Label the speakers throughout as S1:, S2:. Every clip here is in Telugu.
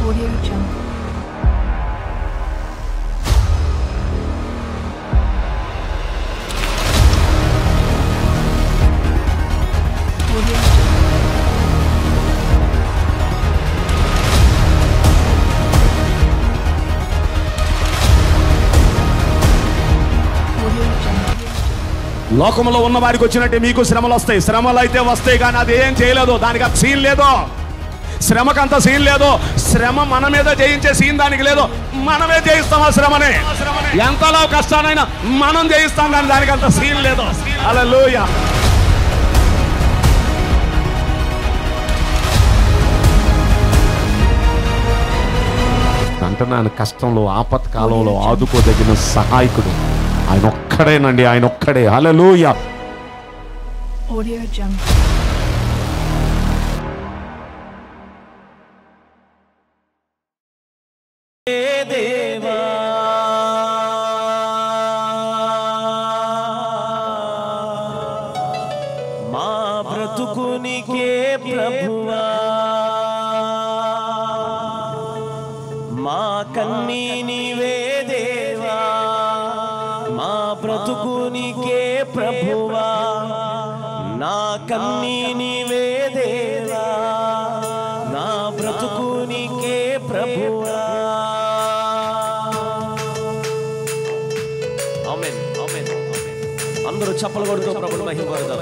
S1: Audio Jungle. Audio Jungle. Audio Jungle.
S2: లోకంలో ఉన్న వారికి వచ్చినట్టే మీకు శ్రమలు వస్తాయి శ్రమలు అయితే వస్తాయి కానీ అది ఏం చేయలేదు దానికి అంత సీన్ లేదు శ్రమకంత సీన్ లేదు శ్రమ మన మీద జయించే సీన్ దానికి లేదు మనమే జయిస్తాం ఆ శ్రమని ఎంతలో కష్టానైనా మనం జయిస్తాం కానీ దానికి అంత సీన్ లేదు అలా అంటున్నాను కష్టంలో ఆపత్కాలంలో ఆదుకోదగిన సహాయకుడు ఆయన ఒక్కడేనండి ఆయన ఒక్కడే హల్లెలూయా
S1: Audio Jungle.
S3: దేవా మా బ్రతుకునికే ప్రభువా మా కన్నీ నీవే దేవా మా బ్రతుకునికే ప్రభువా నా కన్నీ నీవే దేవా నా బ్రతుకునికే ప్రభువా ఆమేన్ ఆమేన్ ఆమేన్ అందరూ చప్పలు కొడుతూ ప్రభుని మహిమపడదాం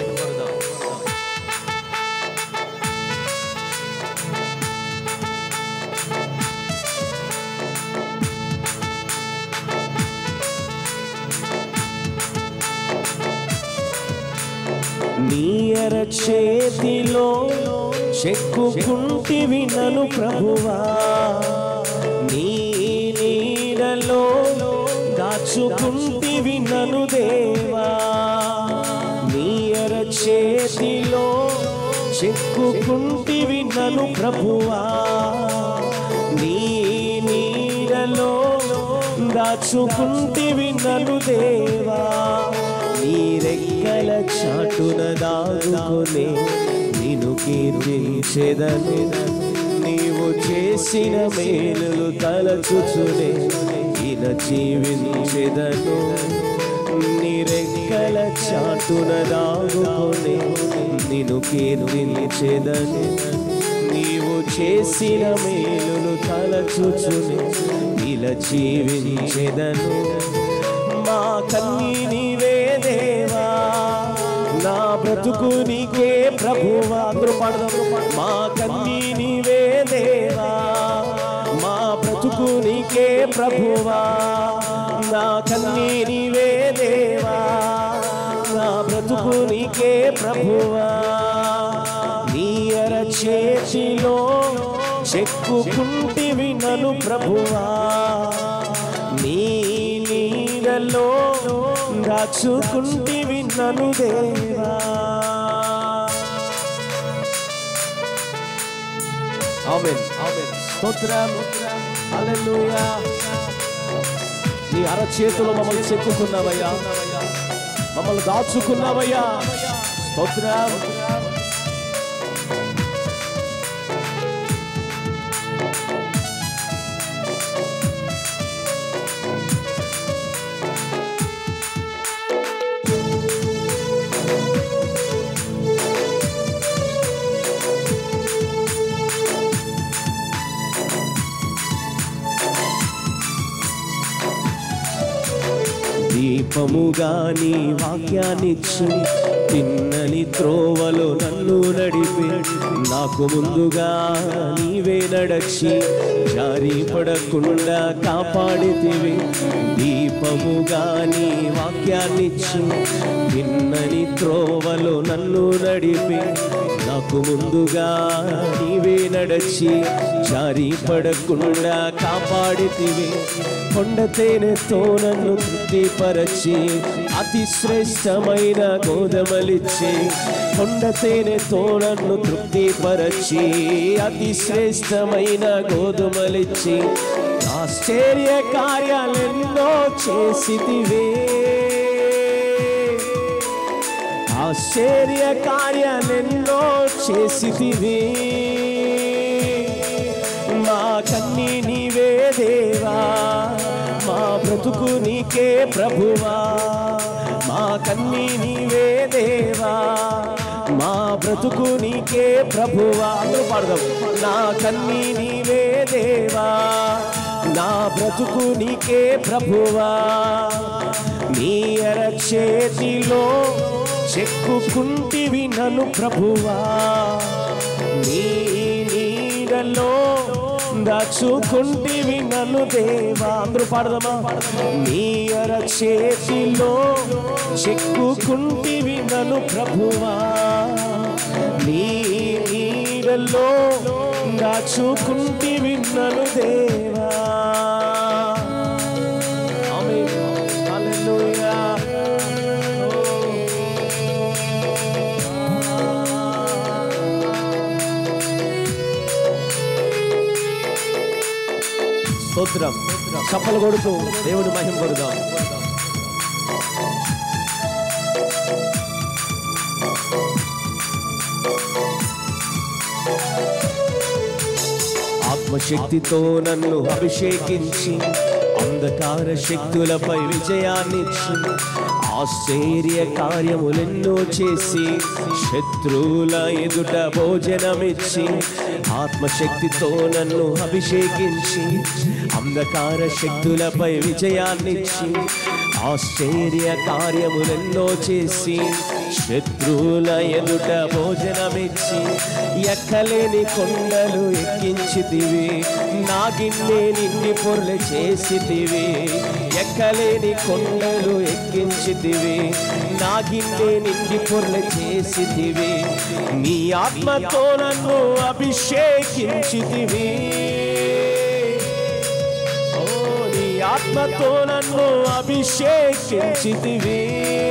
S3: నీయర చేతిలో చెక్కుకుంటివి నను ప్రభువా నీ నీడలో దాచుకుంటివి నను దేవా నీయర చేతిలో చెక్కుకుంటివి నను ప్రభువా నీ నీడలో దాచుకుంటివి నను దేవా నీ రెక్కల చాటున దాగుకొని నిన్ను కీర్తించెదను నీవు చేసిన మేలులు తలచుచునే ఇన జీవించెదను నీ రెక్కల చాటున దాగుకొని నిన్ను కీర్తించెదను నీవు చేసిన మేలులు తలచుచునే ఇలా జీవించెదను మా కన్నీ నీవే దేవా నా బ్రతుకు నీకే ప్రభువా అందరూ పాడదాం మా కన్నీ నీవే దేవా మా బ్రతుకు నీకే ప్రభువా నా కన్నీ నీవే దేవా నా బ్రతుకు నీకే ప్రభువా నీ అర చేతిలో చెక్కుకుంటివి నను ప్రభువా నీ నీడలో దాచుకుంటివి నను దేవా ఆమేన్ ఆమేన్ స్తోత్రం హల్లెలూయా నీ అరచేతిలో మమ్మల్ని చెక్కుకున్నావయ్యా మమ్మల్ని దాచుకున్నావయ్యా స్తోత్రం దీపముగా నీ వాక్యాన్నిచ్చు తిన్నని త్రోవలో నన్ను నడిపి నాకు ముందుగా నీవే నడచి జారి పడకుండా కాపాడితివి దీపముగా నీ వాక్యాన్నిచ్చు తిన్నని త్రోవలో నన్ను నడిపి నాకు ముందుగా నీవే నడచి జారి పడకుండా కాపాడితివి కొండ తేనెతో నన్ను తృప్తిపరచి అతి శ్రేష్టమైన గోధుమలిచ్చి కొండ తేనెతో నన్ను తృప్తిపరచి అతి శ్రేష్టమైన గోధుమలిచ్చి ఆశ్చర్య కార్యాలెన్నో చేసితివే ఆశ్చర్య కార్యాలెన్నో చేసితివి మా కన్న కన్నీ నీవే దేవా మా బ్రతుకు నీకే ప్రభువా మా కన్నీ నీవే దేవా మా బ్రతుకు నీకే ప్రభువా అందరూ పాడదాం నా కన్నీ నీవే దేవా నా బ్రతుకు నీకే ప్రభువా నీ అరచేతిలో చెక్కుకుంటివి నన్ను ప్రభువా నీ నీడలో దాచుకుంటివి నన్ను దేవా అందరూ పాడదామా నీ అరచేతిలో చెక్కుకుంటివి నన్ను ప్రభువా నీ నీడలో దాచుకుంటివి నన్ను దేవా ఆమేన్. హల్లెలూయా. స్తోత్రం చప్పలు కొడుతూ దేవుని మహిమ కొడుదాం ఆత్మశక్తితో నన్ను అభిషేకించి అంధకార శక్తులపై విజయాన్నిచ్చి ఆశ్చర్య కార్యములెన్నో చేసి శత్రువుల ఎదుట భోజనమిచ్చి ఆత్మశక్తితో నన్ను అభిషేకించి అంధకార శక్తులపై విజయాన్నిచ్చి ఆశ్చర్య కార్యములెన్నో చేసి శత్రువుల ఎదుట భోజనమిచ్చి ఎక్కలేని కొండలు ఎక్కించితివి నా గిన్నె నిండి పొర్లు చేసితివి ఎక్కలేని కొండలు ఎక్కించితివి నా గిన్నె నిండి పొర్లు చేసితివి నీ ఆత్మతో నన్ను అభిషేకించితివి ఓ నీ ఆత్మతో నన్ను అభిషేకించితివి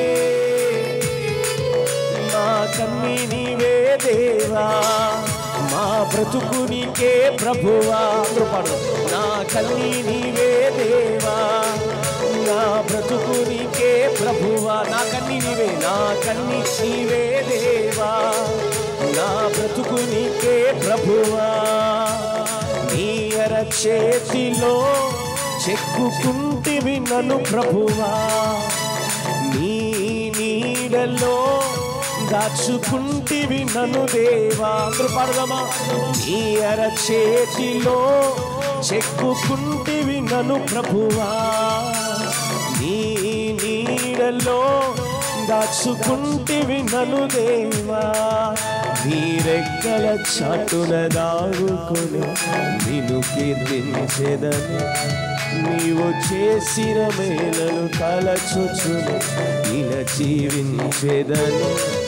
S3: మా కన్నీ నీవే దేవా మా బ్రతుకు నీకే ప్రభువా అందరూ పాడు. నా కన్నీ నీవే దేవా నా బ్రతుకు నీకే ప్రభువా నా కన్నీ నీవే నా కన్నీ నీవే దేవా నా బ్రతుకు నీకే ప్రభువా నీ అరచేతిలో చెక్కుకుంటివి నన్ను ప్రభువా నీ నీడలో దాచుకుంటివి నన్ను దేవా అందరూ పాడదామా నీ అరచేతిలో చెక్కుకుంటివి నన్ను ప్రభువా నీ నీడలో దాచుకుంటివి నన్ను దేవా నీరెక్కల చాటున దాగుకొని నిన్ను కీర్తించేదని నీవు చేసిన మేలను తలచుచును ఇలా జీవించేదని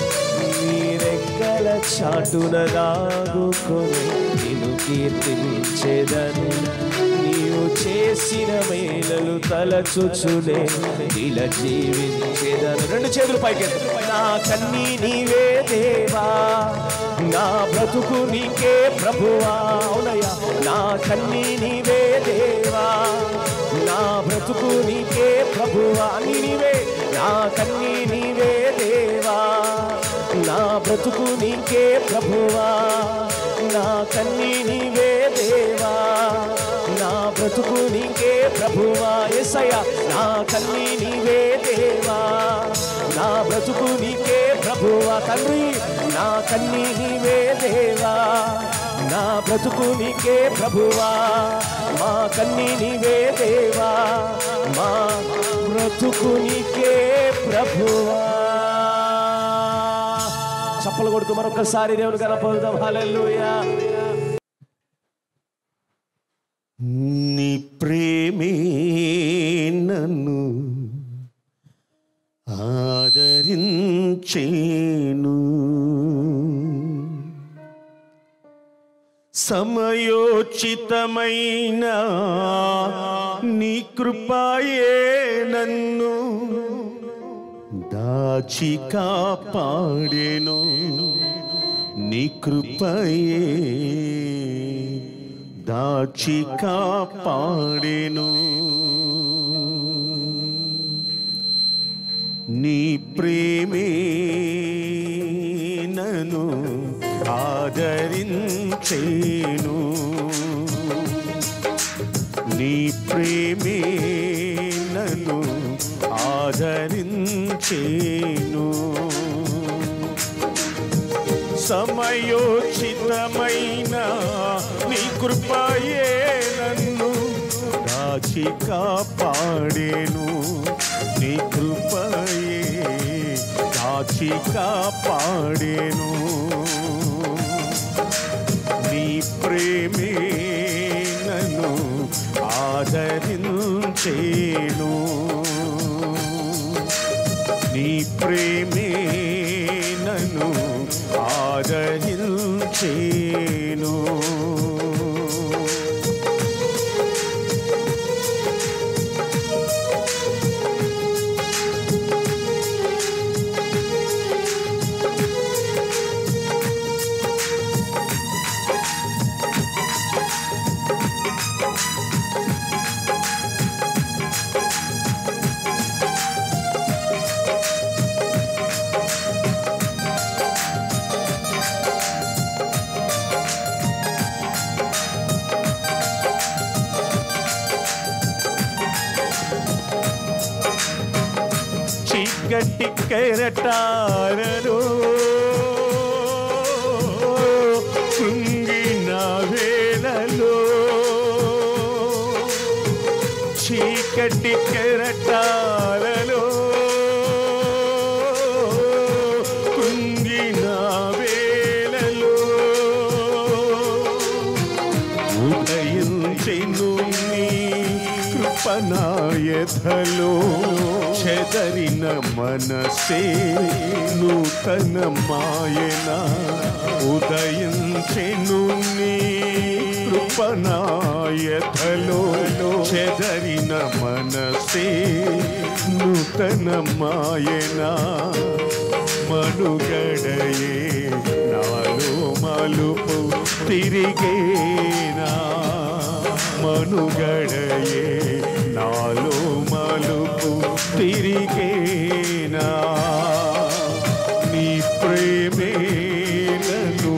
S3: నీరెక్కల చాటున దాగుకొని నిన్ను కీర్తించేదని నీవు చేసిన మేలలు తలచుచునే ఇలా జీవించేదని రెండు చేతులు పైకి నా కన్నీ నీవే దేవా నా బ్రతుకు నీకే ప్రభువా అవునయ్యా నా కన్నీ నీవే దేవా నా బ్రతుకు నీకే ప్రభువా నీ నీవే నా కన్నీ నీవే దేవా నా బ్రతుకు నీకే ప్రభువా నా కన్నీ నీవే దేవా నా బ్రతుకు నీకే ప్రభువా ఎసయ్యా నా కన్నీ నీవే దేవా నా బ్రతుకు నీకే ప్రభువా తండ్రి నా కన్నీ నీవే దేవా నా బ్రతుకు నీకే ప్రభువా మా కన్నీ నీవే దేవా మా బ్రతుకు నీకే ప్రభువా చప్పలు కొడుతూ మరొకసారి దేవుని కనపడదాం హల్లెలూయా
S4: నీ ప్రేమే నన్ను ఆదరించేను సమయోచితమైన నీ కృపయే నన్ను దాచి కాపాడేను నీ కృపయే దాచి కాపాడేను నీ ప్రేమే నన్ను ఆదరించేను నీ ప్రేమే నన్ను ఆదరించేను సమయోచితమైన నీ కృపయే నన్ను దాచి కాపాడేను నీ కృపయే దాచి కాపాడేను నీ ప్రేమే నన్ను ఆదరించేను నీ ప్రేమే నన్ను ఆదరించేను చీకటి కెరటారలో కృంగిన వేళలో చీకటి కెరటారలో కృంగిన వేళలో ఉదయించెను నీ కృపనాయథలో చెదరిన మనసే నూతన మాయన ఉదయించెను నీ కృపనాయథలో చెదరిన మనసే నూతన మాయన మనుగడయే నాలో మలుపు తిరిగేనా మనుగడయే నాలో మలుపు తిరిగేనా నీ ప్రేమే నన్ను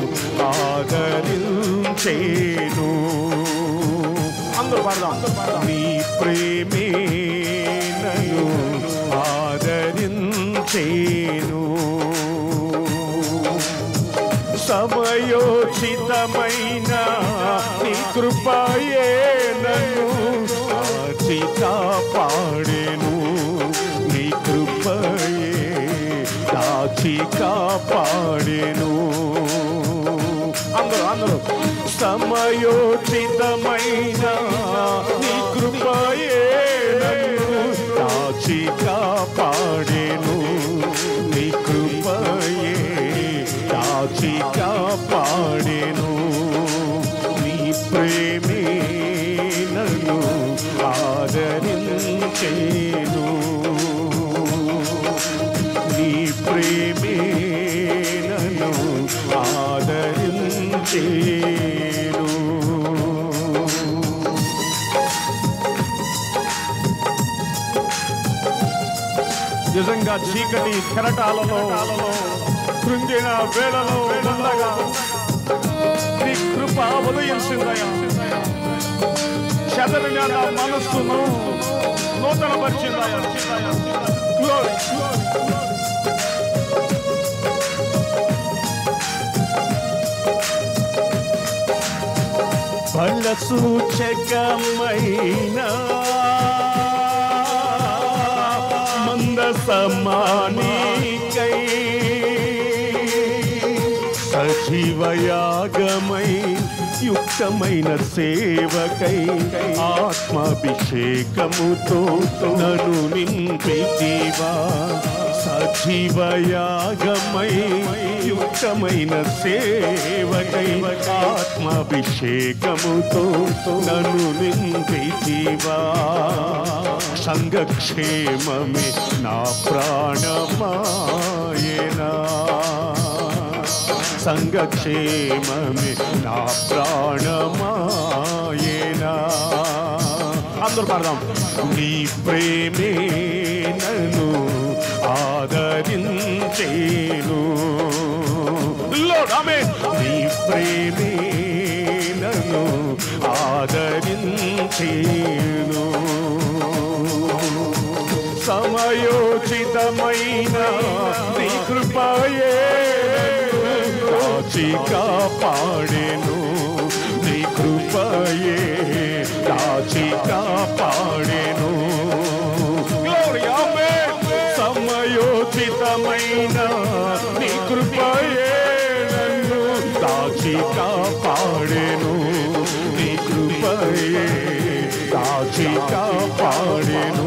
S4: ఆదరించేను అందరూ పాడదాం నీ ప్రేమే నన్ను ఆదరించేను సమయోచితమైన నీ కృపయే నన్ను కాచి కాపాడేను నీ కృపయే దాచి కాపాడేను అందరూ అందరూ సమయోచితమైన నీ కృపయే నన్ను దాచి కాపాడేను నీ కృపయే దాచి కాపాడేను నీ ప్రేమే నన్ను ఆదరించేను నీ ప్రేమే నన్ను ఆదరించేను
S2: నిజంగా చీకటి కెరటాలలో కృంగిన వేళలో ఉండగా నీ కృప ఉదయించిందయ్యా చెదరిన నా మనస్సును నూతన పరిచిందయ్యా Glory.
S4: ఫల సూచకమైన మంద సమానికై సజీవయాగమై యుక్తమైన సేవకై ఆత్మాభిషేకముతో నన్ను నింపితివా సజీవయాగమై యుక్తమైన సేవకై ఆత్మాభిషేకముతో నన్ను నింపితివా సంఘక్షేమమే నా ప్రాణమాయనా సంఘక్షేమమే నా ప్రాణమాయనా అందరూ పాడదాం నీ ప్రేమే నన్ను ఆదరించేను
S2: Lord, Amen.
S4: నీ ప్రేమే నన్ను నన్ను ఆదరించేను సమయోచితమైన నీ కృపయే కాచి కాపాడెను నీ కృపయే కాచి కాపాడెను Glory, amen. సమయోచితమైన నీ కృపయే నన్ను దాచి కాపాడెను నీ కృపయే దాచి కాపాడెను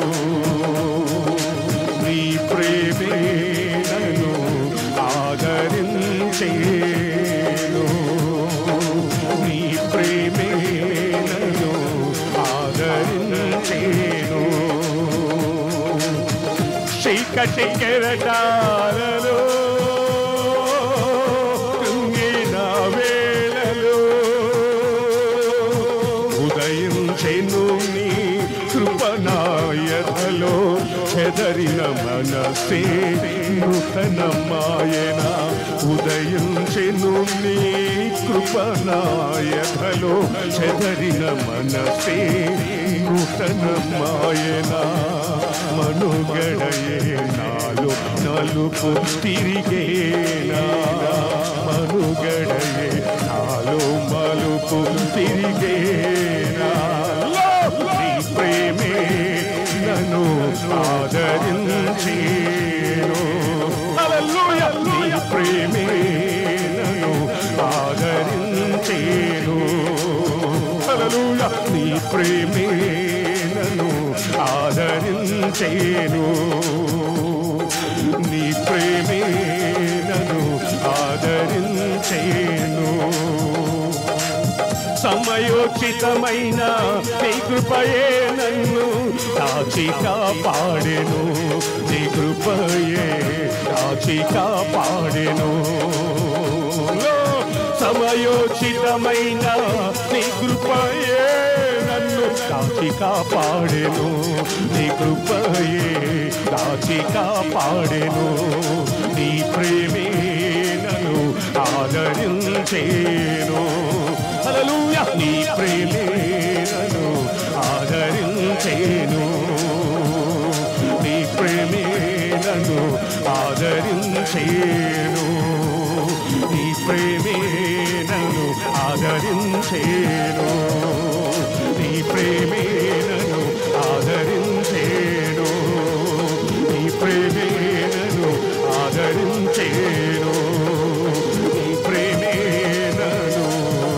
S4: నీ ప్రేమే నన్ను ఆదరించేను నీ ప్రేమే నన్ను ఆదరించేను చీకటి కెరటాలలో కృంగిన వేళలో ఉదయించెను నీ కృపనాయతలో చెదరిన మనసే నూతనమాయన ఉదయించెను నీ కృపనాయతలో చెదరిన మనసే నూతనమాయన మనుగడయే నాలో నలుపు తిరిగేనా మనుగడయే నాలో మలుపు తిరిగేనా నీ ప్రేమే నన్ను ఆదరించేను హల్లెలూయా నీ ప్రేమే నన్ను ఆదరించేను హల్లెలూయా నీ ప్రేమే నన్ను ఆదరించేను నీ ప్రేమే నన్ను ఆదరించేను సమయోచితమైన నీ కృపయే నన్ను దాచి కాపాడెను నీ కృపయే దాచి కాపాడెను సమయోచితమైన నీ కృపయే నన్ను దాచి కాపాడెను నీ కృపయే దాచి కాపాడెను నీ ప్రేమే నన్ను ఆదరించేను హల్లెలూయా నీ ప్రేమే నన్ను ఆదరించేను నీ ప్రేమే నన్ను ఆదరించేను నీ ప్రేమే నన్ను ఆదరించేను నీ ప్రేమే నన్ను ఆదరించేను నీ ప్రేమే నన్ను ఆదరించేను నీ ప్రేమే నన్ను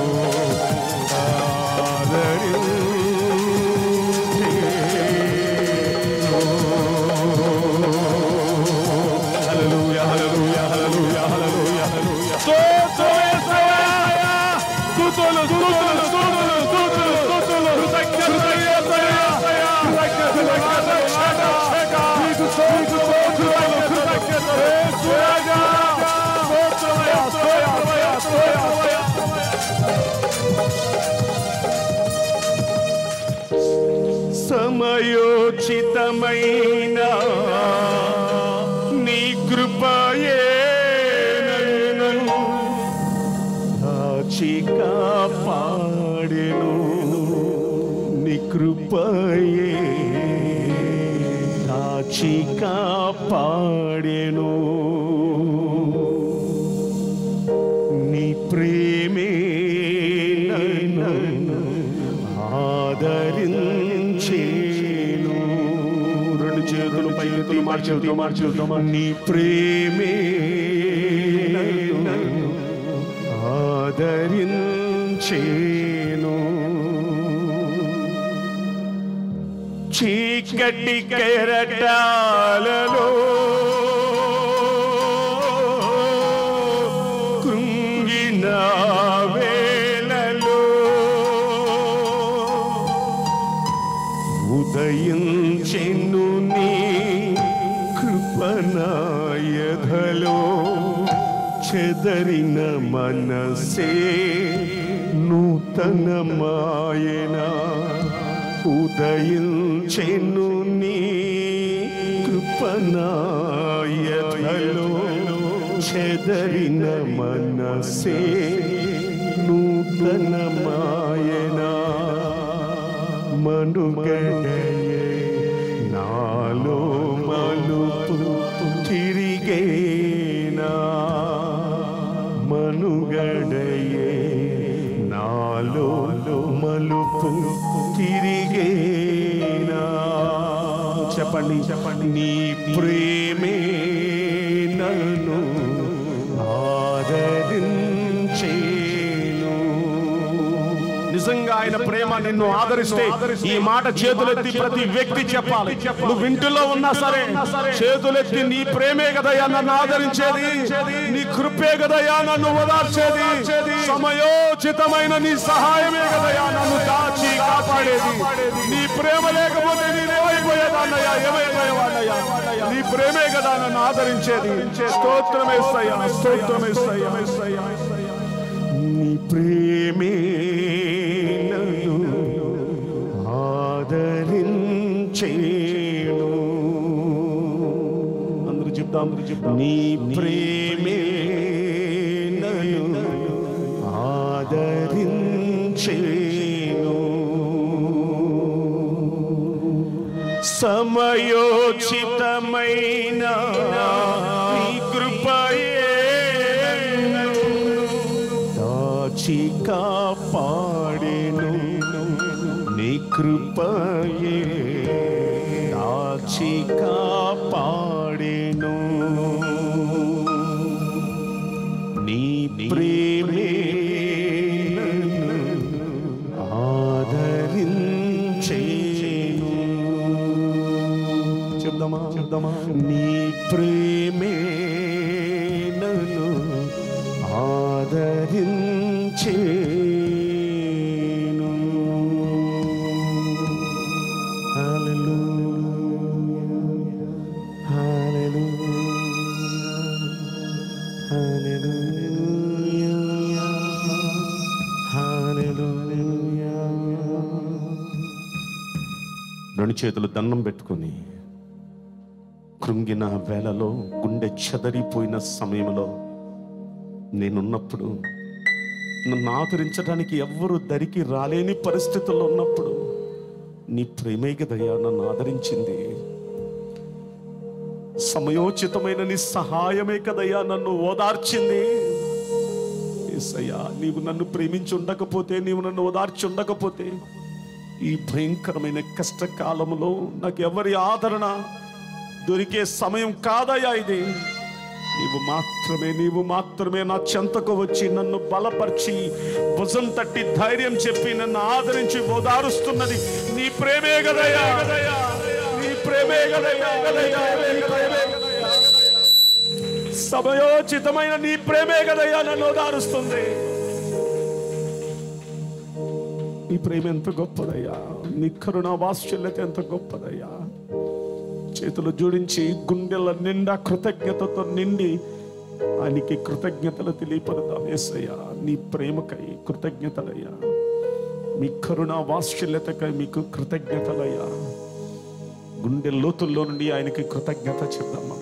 S4: హల్లెలూయా హల్లెలూయా హల్లెలూయా హల్లెలూయా హల్లెలూయా స్తోత్రం యేసయ్యా స్తుతులు స్తుతులు స్తుతులు స్తుతులు స్తుతులు కృతజ్ఞతలు యేసయ్యా కృతజ్ఞతలు కృతజ్ఞతలు నీకు స్తోత్రము కృతజ్ఞతలు కృతజ్ఞతలు యేసయ్యా స్తోత్రమయ్యా స్తోత్రమయ్యా స్తోత్రమయ్యా సమయోచితమైన నీ కృపయే నన్ను దాచి కాపాడెను నీ కృపయే దాచి కాపాడెను నీ ప్రేమే నన్ను ఆదరించేను రెండు చేతులు పైకి మార్చేద్దాం మార్చేద్దాం నీ ప్రేమే నన్ను ఆదరించేను చీకటి కెరటాలలో కృంగిన వేళలో ఉదయించెను నీ కృపనాయధలో చెదరిన మనసే నూతనమాయన ఉదయించెను నీ కృపనాయధలో చెదరిన మనసే నూతనమాయన మనుగడయే నాలో మలుపు తిరిగేనా మనుగడయే నాలో మలుపు తిరిగేనా చెప్పండి చెప్పండి నీ ప్రేమే నన్ను ఆదరించేను
S2: నిజంగా ఆయన ప్రేమ నిన్ను ఆదరిస్తే ఈ మాట చేతులెత్తి ప్రతి వ్యక్తి చెప్పాలి నువ్వు ఇంటిలో ఉన్నా సరే చేతులెత్తి నీ ప్రేమే కదయ్యా నన్ను ఆదరించేది నీ కృపే కదయ్యా నన్ను ఓదార్చేది సమయోచితమైన నీ సహాయమే కదయ్యా నన్ను దాచి కాపాడేది నీ ప్రేమ లేకపోతే నేనేమైపోయేదాన్నయ్యా ఏమైపోయేవాడయ్యా నీ ప్రేమే కదా నన్ను ఆదరించేది స్తోత్రమేస్తయ్యా స్తోత్రమేస్తయ్యా
S4: నీ ప్రేమే నన్ను ఆదరించేను
S2: అందరూ చెప్తా అందరూ చెప్తా
S4: నీ ప్రేమే నన్ను ఆదరించేను సమయోచితమైన నీ కృపయే దాచి కాపాడేను నీ కృపయే దాచి కాపాడేను నీ ప్రేమే నన్ను ఆదరించేను చెప్దామా చెప్దామా నీ ప్రేమే నన్ను ఆదరించేను హల్లెలూయా హల్లెలూయా హల్లెలూయా
S2: రెండు చేతులు దండం పెట్టుకొని కృంగిన వేళలో గుండె చెదరిపోయిన సమయంలో నేనున్నప్పుడు నన్ను ఆదరించడానికి ఎవ్వరు దరికి రాలేని పరిస్థితుల్లో ఉన్నప్పుడు నీ ప్రేమే కదయ్యా నన్ను ఆదరించింది సమయోచితమైన నీ సహాయమే కదయ్యా నన్ను ఓదార్చింది యేసయ్యా నీవు నన్ను ప్రేమించి ఉండకపోతే నీవు నన్ను ఓదార్చి ఉండకపోతే ఈ భయంకరమైన కష్టకాలంలో నాకు ఎవరి ఆదరణ దొరికే సమయం కాదయ్యా ఇది నీవు మాత్రమే నీవు మాత్రమే నా చెంతకు వచ్చి నన్ను బలపరిచి భుజం తట్టి ధైర్యం చెప్పి నన్ను ఆదరించి ఓదారుస్తున్నది నీ ప్రేమే గదయ్యా నీ ప్రేమే గదయ్యా గదయ్యా నీ ప్రేమే గదయ్యా. సమయోచితమైన నీ ప్రేమే గదయ్యా నన్ను ఓదారుస్తుంది నీ ప్రేమ ఎంత గొప్పదయ్యా నీ కరుణ వాత్సల్యత ఎంత గొప్పదయ్యా చేతులు జోడించి గుండెల నిండా కృతజ్ఞతతో నిండి ఆయనకి కృతజ్ఞతలు తెలియపడదాం ఏసయ్యా నీ ప్రేమకై కృతజ్ఞతలయ్యా మీ కరుణ వాత్సల్యతకై మీకు కృతజ్ఞతలయ్యా గుండె లోతుల్లో నుండి ఆయనకి కృతజ్ఞత చెప్దాం మనం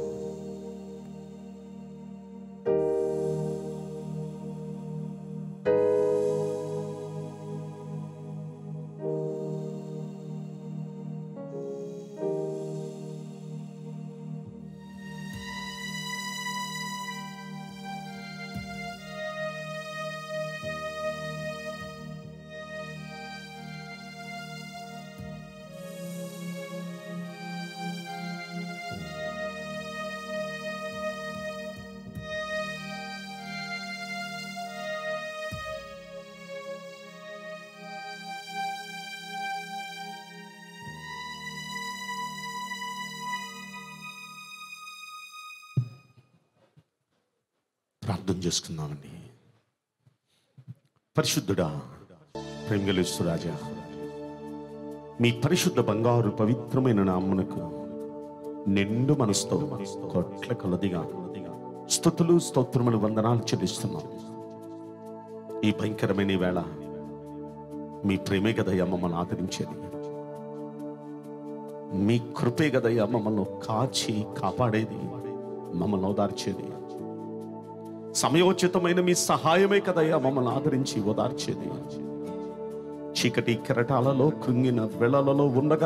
S2: ప్రార్థన చేసుకుందామండి పరిశుద్ధుడా ప్రేమగలేసు రాజా మీ పరిశుద్ధ బంగారు పవిత్రమైన నామ్మునకు నిండు మనసుతో కొట్ల కొలదిగా స్థుతులు స్తోత్రములు వందనాలు చెల్లిస్తున్నాం ఈ భయంకరమైన ఈ వేళ మీ ప్రేమే కదయ్యా మమ్మల్ని ఆదరించేది మీ కృపే కదయ్యా మమ్మల్ని కాచి కాపాడేది మమ్మల్ని ఓదార్చేది సమయోచితమైన మీ సహాయమే కదయ్యా మమ్మల్ని ఆదరించి ఓదార్చేది చీకటి కెరటాలలో కృంగిన వెళలలో ఉండగా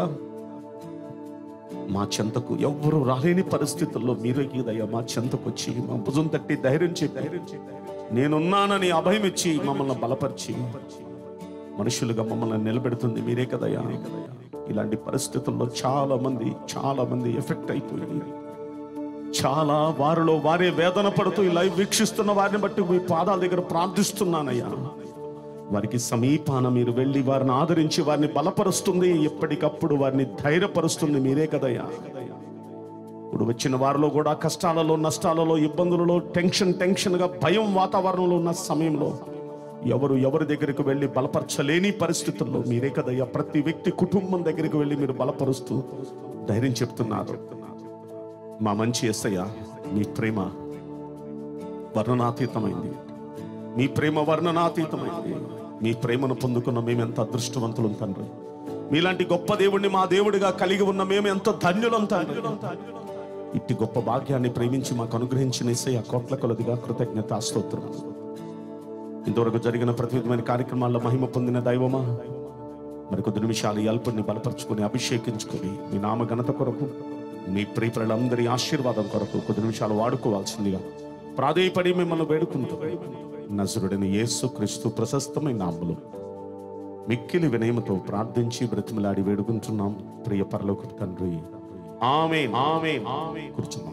S2: మా చెంతకు ఎవ్వరూ రాలేని పరిస్థితుల్లో మీరే దయ మా చెంతకు వచ్చి మా భుజం తట్టి ధైర్యం చెప్పి నేనున్నానని అభయం ఇచ్చి మమ్మల్ని బలపరిచి మనుషులుగా మమ్మల్ని నిలబెడుతుంది మీరే కదయ్యా ఇలాంటి పరిస్థితుల్లో చాలా మంది చాలా మంది ఎఫెక్ట్ అయిపోయి చాలా వారిలో వారే వేదన పడుతూ ఇలా వీక్షిస్తున్న వారిని బట్టి మీ పాదాల దగ్గర ప్రార్థిస్తున్నానయ్యా వారికి సమీపాన మీరు వెళ్ళి వారిని ఆదరించి వారిని బలపరుస్తుంది ఎప్పటికప్పుడు వారిని ధైర్యపరుస్తుంది మీరే కదయ్యా ఇప్పుడు వచ్చిన వారిలో కూడా కష్టాలలో నష్టాలలో ఇబ్బందులలో టెన్షన్ టెన్షన్ గా భయం వాతావరణంలో ఉన్న సమయంలో ఎవరు ఎవరి దగ్గరికి వెళ్ళి బలపరచలేని పరిస్థితుల్లో మీరే కదయ్యా ప్రతి వ్యక్తి కుటుంబం దగ్గరికి వెళ్ళి మీరు బలపరుస్తూ ధైర్యం చెప్తున్నారు మా మంచి ఎస్సయ్య మీ ప్రేమ వర్ణనాతీతమైంది మీ ప్రేమ వర్ణనాతీతమైంది మీ ప్రేమను పొందుకున్న మేము ఎంత అదృష్టవంతులం తండ్రి మీలాంటి గొప్ప దేవుణ్ణి మా దేవుడిగా కలిగి ఉన్న మేము ఎంత ధన్యులం తండ్రి ఇట్టి గొప్ప భాగ్యాన్ని ప్రేమించి మాకు అనుగ్రహించిన ఆ కోట్ల కొలదిగా కృతజ్ఞత స్తోత్రం ఇంతవరకు జరిగిన ప్రతి విధమైన కార్యక్రమాల్లో మహిమ పొందిన దైవమా మరి కొద్ది నిమిషాలు ఈ అల్పుని బలపరుచుకొని అభిషేకించుకొని మీ నామ ఘనత కొరకు మీ ప్రియపరులందరి ఆశీర్వాదం కొరకు కొద్ది నిమిషాలు వాడుకోవాల్సిందిగా ప్రాధేయపడి మిమ్మల్ని వేడుకుంటూ నజరుడైన యేసు క్రీస్తు ప్రశస్తమైన నామములో మిక్కిలి వినయముతో ప్రార్థించి బ్రతిమలాడి వేడుకుంటున్నాం ప్రియ పరలోక తండ్రి ఆమె ఆమె ఆమె కూర్చున్నాం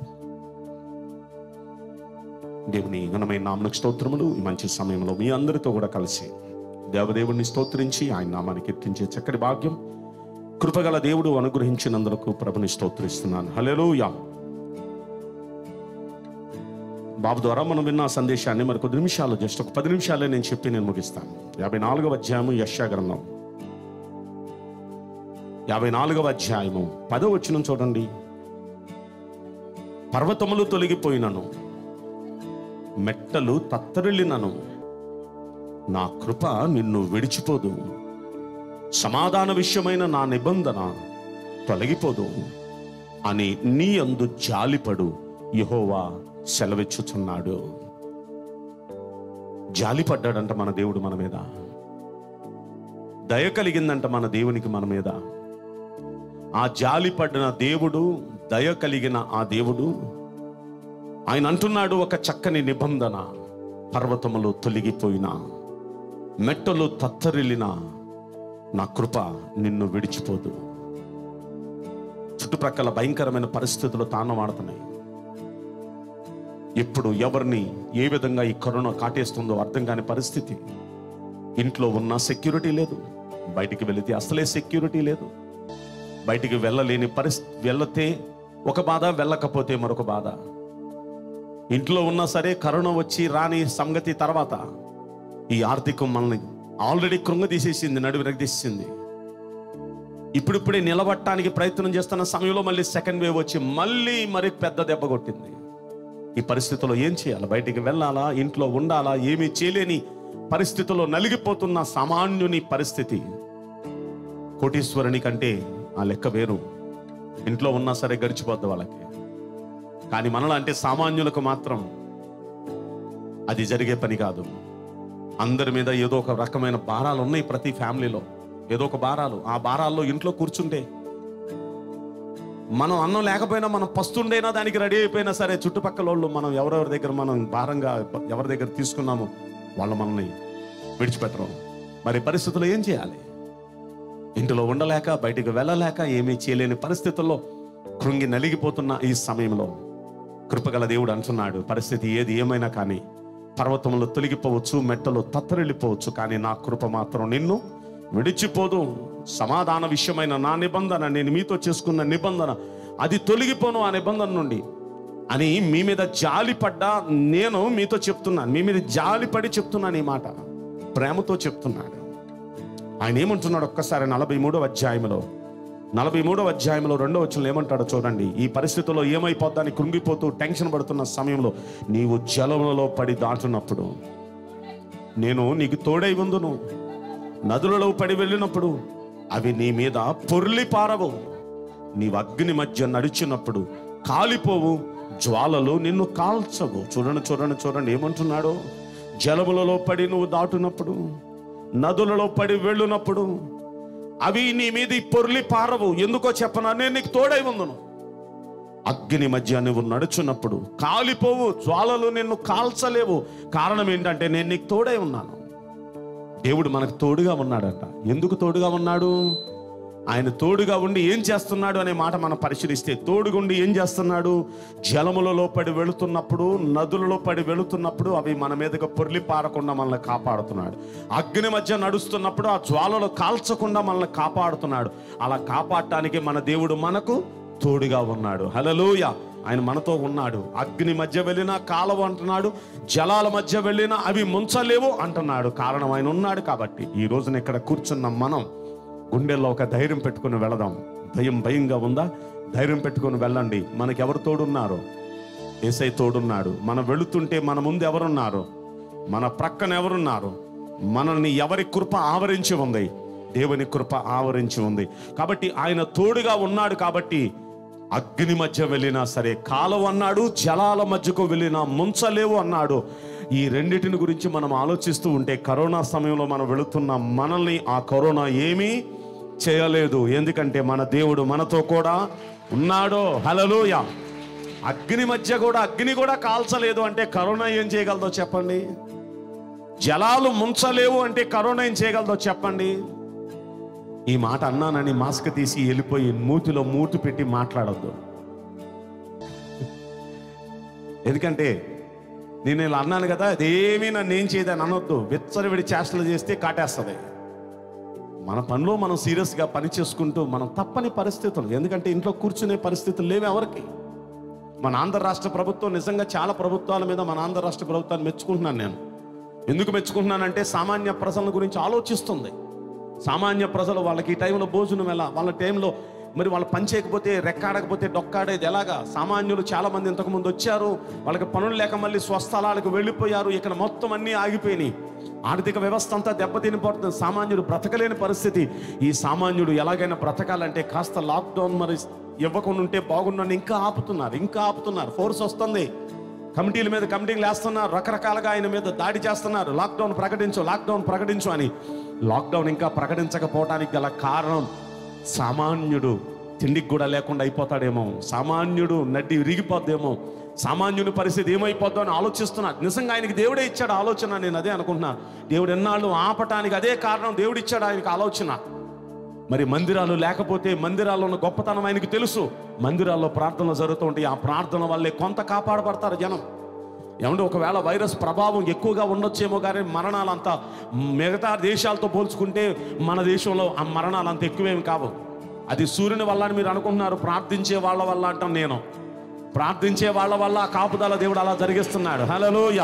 S2: దేవుని ఘనమైన నామనికి స్తోత్రములు ఈ మంచి సమయంలో మీ అందరితో కూడా కలిసి దేవదేవుణ్ణి స్తోత్రించి ఆయన నామాన్ని కీర్తించే చక్కటి భాగ్యం కృపగల దేవుడు అనుగ్రహించినందుకు ప్రభుని స్తోత్రిస్తున్నాను హల్లెలూయా బాబు ద్వారా మనం విన్న ఆ సందేశాన్ని మరి కొద్ది నిమిషాలు జస్ట్ ఒక పది నిమిషాలే నేను చెప్పి నేను ముగిస్తాను యాభై నాలుగవ అధ్యాయము యశా గ్రంథం యాభై నాలుగవ అధ్యాయము పదో వచ్చిన చూడండి పర్వతములు తొలగిపోయినను మెట్టలు తత్తరిల్లినను నా కృప నిన్ను విడిచిపోదు సమాధాన విషయమైన నా నిబంధన తొలగిపోదు అని నీ అందు జాలిపడు యెహోవా సెలవిచ్చుచున్నాడు జాలిపడ్డాడంట మన దేవుడు మన మీద దయ కలిగిందంట మన దేవునికి మన మీద ఆ జాలిపడిన దేవుడు దయ కలిగిన ఆ దేవుడు ఆయన అంటున్నాడు ఒక చక్కని నిబంధన పర్వతములు తొలగిపోయినా మెట్టలు తత్తరిల్లిన నా కృప నిన్ను విడిచిపోదు చుట్టుప్రక్కల భయంకరమైన పరిస్థితులు తానవాడుతున్నాయి ఇప్పుడు ఎవరిని ఏ విధంగా ఈ కరోనా కాటేస్తుందో అర్థం కాని పరిస్థితి ఇంట్లో ఉన్న సెక్యూరిటీ లేదు బయటికి వెళితే అసలే సెక్యూరిటీ లేదు బయటికి వెళ్ళలేని పరిస్థితి వెళ్ళతే ఒక బాధ వెళ్ళకపోతే మరొక బాధ ఇంట్లో ఉన్నా సరే కరోనా వచ్చి రాని సంగతి తర్వాత ఈ ఆర్థికం మనల్ని ఆల్రెడీ కృంగ తీసేసింది నడువు తీసేసింది ఇప్పుడిప్పుడే నిలబట్టడానికి ప్రయత్నం చేస్తున్న సమయంలో మళ్ళీ సెకండ్ వేవ్ వచ్చి మళ్ళీ మరి పెద్ద దెబ్బ కొట్టింది ఈ పరిస్థితుల్లో ఏం చేయాలి బయటికి వెళ్ళాలా ఇంట్లో ఉండాలా ఏమీ చేయలేని పరిస్థితుల్లో నలిగిపోతున్న సామాన్యుని పరిస్థితి కోటీశ్వరుని కంటే ఆ లెక్క వేరు ఇంట్లో ఉన్నా సరే గడిచిపోద్ది వాళ్ళకి కానీ మనలో అంటే సామాన్యులకు మాత్రం అది జరిగే పని కాదు అందరి మీద ఏదో ఒక రకమైన భారాలు ఉన్నాయి ప్రతి ఫ్యామిలీలో ఏదో ఒక భారాలు ఆ భారాల్లో ఇంట్లో కూర్చుంటే మనం అన్నం లేకపోయినా మనం పస్తుండైనా దానికి రెడీ అయిపోయినా సరే చుట్టుపక్కల వాళ్ళు మనం ఎవరెవరి దగ్గర మనం భారంగా ఎవరి దగ్గర తీసుకున్నామో వాళ్ళు మనల్ని విడిచిపెట్టరు మరి పరిస్థితుల్లో ఏం చేయాలి ఇంటిలో ఉండలేక బయటికి వెళ్ళలేక ఏమీ చేయలేని పరిస్థితుల్లో కృంగి నలిగిపోతున్న ఈ సమయంలో కృపగల దేవుడు అంటున్నాడు పరిస్థితి ఏది ఏమైనా కానీ పర్వతములు తొలగిపోవచ్చు మెట్టలు తత్తరిల్లిపోవచ్చు కానీ నా కృప మాత్రం నిన్ను విడిచిపోదు సమాధాన విషయమైన నా నిబంధన నేను మీతో చేసుకున్న నిబంధన అది తొలగిపోను ఆ నిబంధన నుండి అని మీ మీద జాలిపడ్డా నేను మీతో చెప్తున్నాను మీ మీద జాలిపడి చెప్తున్నాను ఈ మాట ప్రేమతో చెప్తున్నాడు ఆయన ఏమంటున్నాడు ఒక్కసారి నలభై మూడవ అధ్యాయంలో నలభై మూడవ అధ్యాయంలో రెండో వచ్చిన ఏమంటాడో చూడండి ఈ పరిస్థితుల్లో ఏమైపోద్దని కృంగిపోతూ టెన్షన్ పడుతున్న సమయంలో నీవు జలములలో పడి దాటున్నప్పుడు నేను నీకు తోడై ఉందును నదులలో పడి వెళ్ళినప్పుడు అవి నీ మీద పొర్లి పారవు నీవు అగ్ని మధ్య నడిచినప్పుడు కాలిపోవు జ్వాలలు నిన్ను కాల్చవు చూడండి చూడండి చూడండి ఏమంటున్నాడో జలములలో పడి నువ్వు దాటునప్పుడు నదులలో పడి వెళ్ళునప్పుడు అవి నీ మీద పొర్లి పారవు ఎందుకో చెప్పనా నేను నీకు తోడై ఉందును అగ్ని మధ్య నువ్వు నడుచున్నప్పుడు కాలిపోవు జ్వాలలు నిన్ను కాల్చలేవు కారణం ఏంటంటే నేను నీకు తోడై ఉన్నాను దేవుడు మనకు తోడుగా ఉన్నాడంట ఎందుకు తోడుగా ఉన్నాడు ఆయన తోడుగా ఉండి ఏం చేస్తున్నాడు అనే మాట మనం పరిశీలిస్తే తోడుగుండి ఏం చేస్తున్నాడు జలములలో పడి వెళుతున్నప్పుడు నదులలో పడి వెళుతున్నప్పుడు అవి మన మీదకి పొర్లి పారకుండా మనల్ని కాపాడుతున్నాడు అగ్ని మధ్య నడుస్తున్నప్పుడు ఆ జ్వాలలో కాల్చకుండా మనల్ని కాపాడుతున్నాడు అలా కాపాడటానికి మన దేవుడు మనకు తోడుగా ఉన్నాడు హలలోయ ఆయన మనతో ఉన్నాడు అగ్ని మధ్య వెళ్ళినా కాలవ అంటున్నాడు జలాల మధ్య వెళ్ళినా అవి ముంచలేవు అంటున్నాడు కారణం ఆయన ఉన్నాడు కాబట్టి ఈ రోజున ఇక్కడ కూర్చున్న మనం గుండెల్లో ఒక ధైర్యం పెట్టుకుని వెళదాం భయం భయంగా ఉందా ధైర్యం పెట్టుకుని వెళ్ళండి మనకి ఎవరు తోడున్నారు ఏసై తోడున్నాడు మనం వెళుతుంటే మన ముందు ఎవరున్నారు మన ప్రక్కన ఎవరున్నారు మనల్ని ఎవరి కృప ఆవరించి ఉంది దేవుని కృప ఆవరించి ఉంది కాబట్టి ఆయన తోడుగా ఉన్నాడు కాబట్టి అగ్ని మధ్య వెళ్ళినా సరే కాలం అన్నాడు జలాల మధ్యకు వెళ్ళినా ముంచలేవు అన్నాడు ఈ రెండిటిని గురించి మనం ఆలోచిస్తూ ఉంటే కరోనా సమయంలో మనం వెళుతున్న మనల్ని ఆ కరోనా ఏమీ చేయలేదు ఎందుకంటే మన దేవుడు మనతో కూడా ఉన్నాడో హలలోయ అగ్ని మధ్య కూడా అగ్ని కూడా కాల్చలేదు అంటే కరోనా ఏం చేయగలదో చెప్పండి జలాలు ముంచలేవు అంటే కరోనా ఏం చేయగలదో చెప్పండి ఈ మాట అన్నానని మాస్క్ తీసి వెళ్ళిపోయి మూతిలో మూతి పెట్టి మాట్లాడొద్దు ఎందుకంటే నేను ఇలా అన్నాను కదా అదేమీ నన్ను ఏం చేయదని అనొద్దు విచ్చలవిడి చేష్టలు చేస్తే కాటేస్తుంది మన పనిలో మనం సీరియస్గా పని చేసుకుంటూ మనం తప్పని పరిస్థితులు ఎందుకంటే ఇంట్లో కూర్చునే పరిస్థితులు లేవు ఎవరికి మన ఆంధ్ర రాష్ట్ర ప్రభుత్వం నిజంగా చాలా ప్రభుత్వాల మీద మన ఆంధ్ర రాష్ట్ర ప్రభుత్వాన్ని మెచ్చుకుంటున్నాను నేను ఎందుకు మెచ్చుకుంటున్నానంటే సామాన్య ప్రజల గురించి ఆలోచిస్తుంది సామాన్య ప్రజలు వాళ్ళకి ఈ టైంలో భోజనం ఎలా వాళ్ళ టైంలో మరి వాళ్ళు పని చేయకపోతే రెక్కాడకపోతే డొక్కాడేది ఎలాగా సామాన్యులు చాలా మంది ఇంతకుముందు వచ్చారు వాళ్ళకి పనులు లేక మళ్ళీ స్వస్థలాలకు వెళ్ళిపోయారు ఇక్కడ మొత్తం అన్నీ ఆగిపోయినాయి ఆర్థిక వ్యవస్థ అంతా దెబ్బతినిపోతుంది సామాన్యుడు బ్రతకలేని పరిస్థితి ఈ సామాన్యుడు ఎలాగైనా బ్రతకాలంటే కాస్త లాక్డౌన్ మరి ఇవ్వకుండా ఉంటే బాగుండని ఇంకా ఆపుతున్నారు ఇంకా ఆపుతున్నారు ఫోర్స్ వస్తుంది కమిటీల మీద కమిటీలు వేస్తున్నారు రకరకాలుగా ఆయన మీద దాడి చేస్తున్నారు లాక్డౌన్ ప్రకటించు లాక్డౌన్ ప్రకటించు అని లాక్డౌన్ ఇంకా ప్రకటించకపోవడానికి గల కారణం సామాన్యుడు తిండికి కూడా లేకుండా అయిపోతాడేమో సామాన్యుడు నడ్డి విరిగిపోద్దేమో సామాన్యుని పరిస్థితి ఏమైపోద్దో అని ఆలోచిస్తున్నాడు నిజంగా ఆయనకి దేవుడే ఇచ్చాడు ఆలోచన నేను అదే అనుకుంటున్నా దేవుడు ఎన్నాళ్ళు ఆపటానికి అదే కారణం దేవుడు ఇచ్చాడు ఆయనకి ఆలోచన మరి మందిరాలు లేకపోతే మందిరాల్లో ఉన్న గొప్పతనం ఆయనకి తెలుసు మందిరాల్లో ప్రార్థనలు జరుగుతూ ఉంటాయి ఆ ప్రార్థన వల్లే కొంత కాపాడబడతారు జనం ఏమంటే ఒకవేళ వైరస్ ప్రభావం ఎక్కువగా ఉండొచ్చేమో కానీ మరణాలు అంత మిగతా దేశాలతో పోల్చుకుంటే మన దేశంలో ఆ మరణాలు అంత ఎక్కువేమి కావు అది సూర్యుని వల్ల అని మీరు అనుకుంటున్నారు ప్రార్థించే వాళ్ళ వల్ల అంటాం నేను ప్రార్థించే వాళ్ళ వల్ల ఆ కాపుదల దేవుడు అలా జరిగిస్తున్నాడు హలలోయ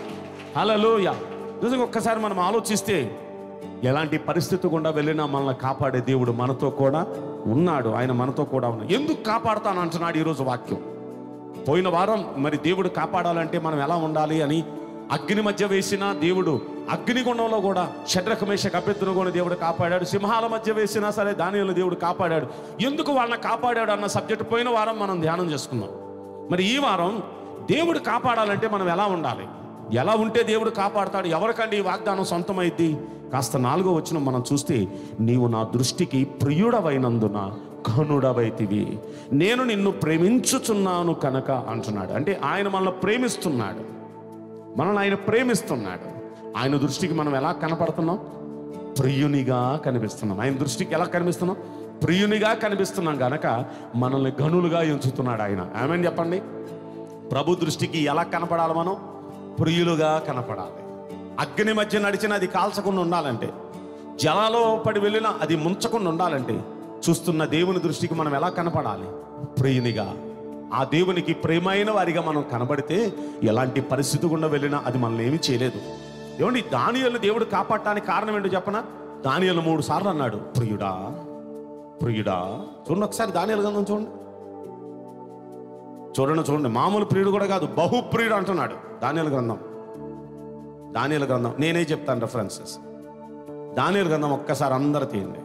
S2: హలలోయ నిజంగా ఒక్కసారి మనం ఆలోచిస్తే ఎలాంటి పరిస్థితి గుండా వెళ్ళినా మనల్ని కాపాడే దేవుడు మనతో కూడా ఉన్నాడు ఆయన మనతో కూడా ఉన్నాడు ఎందుకు కాపాడుతాను అంటున్నాడు ఈరోజు వాక్యం పోయిన వారం మరి దేవుడు కాపాడాలంటే మనం ఎలా ఉండాలి అని అగ్ని మధ్య వేసిన దేవుడు అగ్నిగుండంలో కూడా షడ్రకమేష కపెత్తును కూడా దేవుడు కాపాడాడు సింహాల మధ్య వేసినా సరే దానిలో దేవుడు కాపాడాడు ఎందుకు వాళ్ళని కాపాడాడు అన్న సబ్జెక్ట్ పోయిన వారం మనం ధ్యానం చేసుకుందాం మరి ఈ వారం దేవుడు కాపాడాలంటే మనం ఎలా ఉండాలి ఎలా ఉంటే దేవుడు కాపాడతాడు ఎవరికండి ఈ వాగ్దానం సొంతమైద్ది కాస్త నాలుగో వచ్చిన మనం చూస్తే నీవు నా దృష్టికి ప్రియుడవైనందున కనుడవైతివి నేను నిన్ను ప్రేమించుచున్నాను కనుక అంటున్నాడు అంటే ఆయన మనల్ని ప్రేమిస్తున్నాడు మనల్ని ఆయన ప్రేమిస్తున్నాడు ఆయన దృష్టికి మనం ఎలా కనపడుతున్నాం ప్రియునిగా కనిపిస్తున్నాం ఆయన దృష్టికి ఎలా కనిపిస్తున్నాం ప్రియునిగా కనిపిస్తున్నాం గనక మనల్ని గనులుగా ఎంచుతున్నాడు ఆయన ఏమని చెప్పండి ప్రభు దృష్టికి ఎలా కనపడాలి మనం ప్రియులుగా కనపడాలి అగ్ని మధ్య నడిచిన అది కాల్చకుండా ఉండాలంటే జలాలో పడి వెళ్ళినా అది ముంచకుండా ఉండాలంటే చూస్తున్న దేవుని దృష్టికి మనం ఎలా కనపడాలి ప్రియునిగా ఆ దేవునికి ప్రేమైన వారిగా మనం కనబడితే ఎలాంటి పరిస్థితి గుండా వెళ్ళినా అది మనల్ని ఏమీ చేయలేదు ఏమండి దానియలు దేవుడు కాపాడటానికి కారణం ఏంటో చెప్పనా దానియలు మూడు సార్లు అన్నాడు ప్రియుడా ప్రియుడా చూడండి ఒకసారి దానియలు గంధం చూడండి చూడండి చూడండి మామూలు ప్రియుడు కూడా కాదు బహుప్రియుడు అంటున్నాడు దానియలు గ్రంథం దానియలు గ్రంథం నేనే చెప్తాను రెఫరెన్సెస్ దానియలు గ్రంథం ఒక్కసారి అందరు తీయండి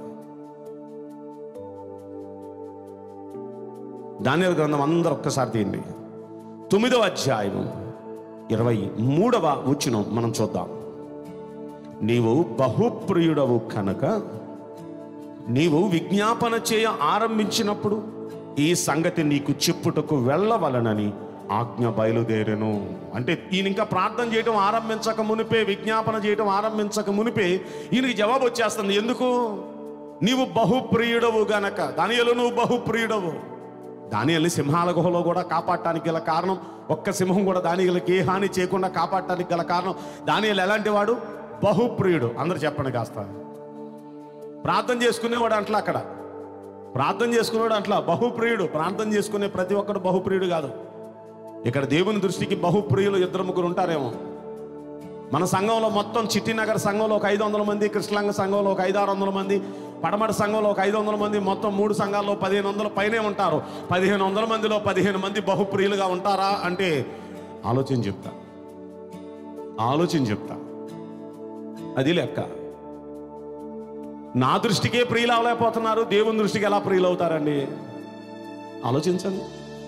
S2: దానియలు గ్రంథం అందరు ఒక్కసారి తీయండి తొమ్మిదవ అధ్యాయం ఇరవై మూడవ వచ్చిన మనం చూద్దాం నీవు బహుప్రియుడవు కనుక నీవు విజ్ఞాపన చేయ ఆరంభించినప్పుడు ఈ సంగతి నీకు చెప్పుటకు వెళ్ళవలనని ఆజ్ఞ బయలుదేరెను అంటే ఈయన ఇంకా ప్రార్థన చేయటం ఆరంభించక మునిపే విజ్ఞాపన చేయటం ఆరంభించక మునిపే ఈయనకి జవాబు వచ్చేస్తుంది ఎందుకు నీవు బహుప్రియుడవు గనక దానియలు నువ్వు బహుప్రియుడవు దానియల్ని సింహాల గుహలో కూడా కాపాడటానికి గల కారణం ఒక్క సింహం కూడా దానియలకి ఏ హాని చేయకుండా కాపాడటానికి గల కారణం దానియలు ఎలాంటి వాడు బహుప్రియుడు అందరు చెప్పండి కాస్త ప్రార్థన చేసుకునేవాడు అంట్లా అక్కడ ప్రార్థన చేసుకునేవాడు అట్లా బహుప్రియుడు ప్రార్థన చేసుకునే ప్రతి ఒక్కడు బహుప్రియుడు కాదు ఇక్కడ దేవుని దృష్టికి బహుప్రియులు ఇద్దరు ముగ్గురు ఉంటారేమో మన సంఘంలో మొత్తం చిట్టినగర్ సంఘంలో ఒక ఐదు వందల మంది కృష్ణాంగ సంఘంలో ఒక ఐదు ఆరు వందల మంది పడమట సంఘంలో ఒక ఐదు వందల మంది మొత్తం మూడు సంఘాల్లో పదిహేను వందల పైనే ఉంటారు పదిహేను వందల మందిలో పదిహేను మంది బహుప్రియులుగా ఉంటారా అంటే ఆలోచన చెప్తా ఆలోచన చెప్తా అది లెక్క నా దృష్టికే ప్రియులు అవ్వలేకపోతున్నారు దేవుని దృష్టికి ఎలా ప్రియులు అవుతారండి ఆలోచించండి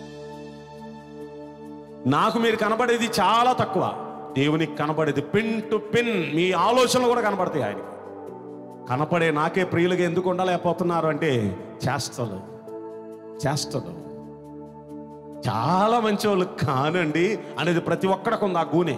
S2: నాకు మీరు కనబడేది చాలా తక్కువ దేవునికి కనబడేది పిన్ టు పిన్ మీ ఆలోచనలు కూడా కనబడతాయి ఆయనకి కనపడే నాకే ప్రియులుగా ఎందుకు ఉండలేకపోతున్నారు అంటే చేష్టలు చేష్టలు చాలా మంచివాళ్ళు కానండి అనేది ప్రతి ఒక్కడికి ఉంది ఆ గూనె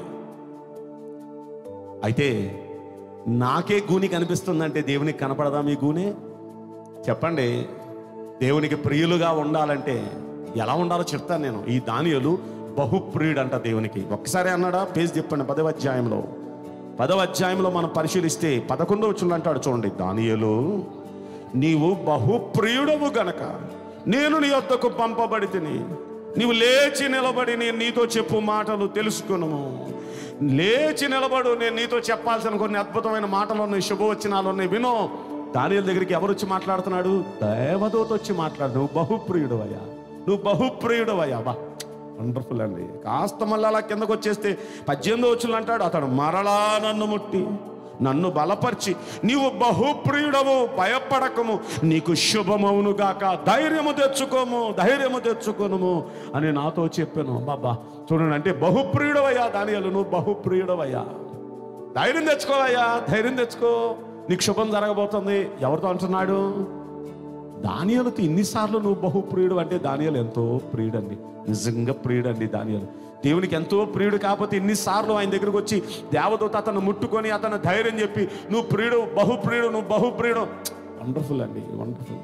S2: అయితే నాకే గూని కనిపిస్తుందంటే దేవునికి కనపడదా మీ గూనె చెప్పండి దేవునికి ప్రియులుగా ఉండాలంటే ఎలా ఉండాలో చెప్తాను నేను ఈ దానియలు బహుప్రియుడు అంట దేవునికి ఒక్కసారి అన్నాడా పేజ్ చెప్పండి పదవ అధ్యాయంలో పదవ అధ్యాయంలో మనం పరిశీలిస్తే పదకొండవ వచ్చింది అంటాడు చూడండి దానియలు నీవు బహుప్రియుడవు గనక నేను నీ వద్దకు పంపబడి తిని నీవు లేచి నిలబడి నేను నీతో చెప్పు మాటలు తెలుసుకును లేచి నిలబడు నేను నీతో చెప్పాల్సిన కొన్ని అద్భుతమైన మాటలు ఉన్నాయి శుభవచనాలు ఉన్నాయి వినో దానియల దగ్గరికి ఎవరు వచ్చి మాట్లాడుతున్నాడు దేవదూత వచ్చి మాట్లాడు నువ్వు బహుప్రియుడు అయ్యా నువ్వు బహుప్రియుడు అయ్యా బా వండర్ఫుల్ అండి కాస్త మళ్ళీ అలా కిందకు వచ్చేస్తే పద్దెనిమిదో వచ్చులు అంటాడు అతడు మరలా నన్ను ముట్టి నన్ను బలపరిచి నీవు బహుప్రియుడవు భయపడకము నీకు శుభమవును గాక ధైర్యము తెచ్చుకోము ధైర్యము తెచ్చుకోను అని నాతో చెప్పాను బాబా చూడండి అంటే బహుప్రియుడవయ్యా దానియలు నువ్వు బహుప్రియుడవయ్యా ధైర్యం తెచ్చుకోవయ్యా ధైర్యం తెచ్చుకో నీకు శుభం జరగబోతుంది ఎవరితో అంటున్నాడు దానియలతో ఇన్నిసార్లు నువ్వు బహుప్రియుడు అంటే దానియలు ఎంతో ప్రియుడండి నిజంగా ప్రియుడండి దానియలు దేవునికి ఎంతో ప్రియుడు కాకపోతే ఇన్నిసార్లు ఆయన దగ్గరకు వచ్చి దేవదూత అతను ముట్టుకొని అతను ధైర్యం చెప్పి నువ్వు ప్రియుడు బహుప్రియుడు నువ్వు బహుప్రియుడు వండర్ఫుల్ అండి వండర్ఫుల్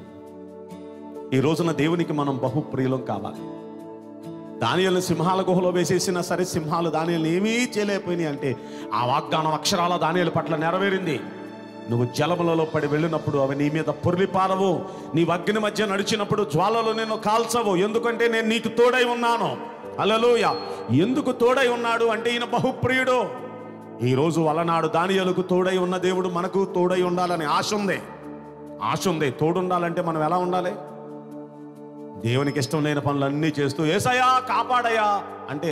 S2: ఈ రోజున దేవునికి మనం బహుప్రియులం కావాలి దానియల్ని సింహాల గుహలో వేసేసినా సరే సింహాలు దానియల్ని ఏమీ చేయలేకపోయినాయి అంటే ఆ వాగ్దానం అక్షరాల దానియల పట్ల నెరవేరింది నువ్వు జలములలో పడి వెళ్ళినప్పుడు అవి నీ మీద పొర్లిపారవు నీ అగ్ని మధ్య నడిచినప్పుడు జ్వాలలో నేను కాల్చవు ఎందుకంటే నేను నీకు తోడై ఉన్నాను అలలోయ ఎందుకు తోడై ఉన్నాడు అంటే ఈయన బహుప్రియుడు ఈ రోజు అలనాడు దానియలకు తోడై ఉన్న దేవుడు మనకు తోడై ఉండాలని ఆశ ఉంది ఆశ ఉంది తోడుండాలంటే మనం ఎలా ఉండాలి దేవునికి ఇష్టం లేని పనులన్నీ చేస్తూ ఏసయ్యా కాపాడయ్యా అంటే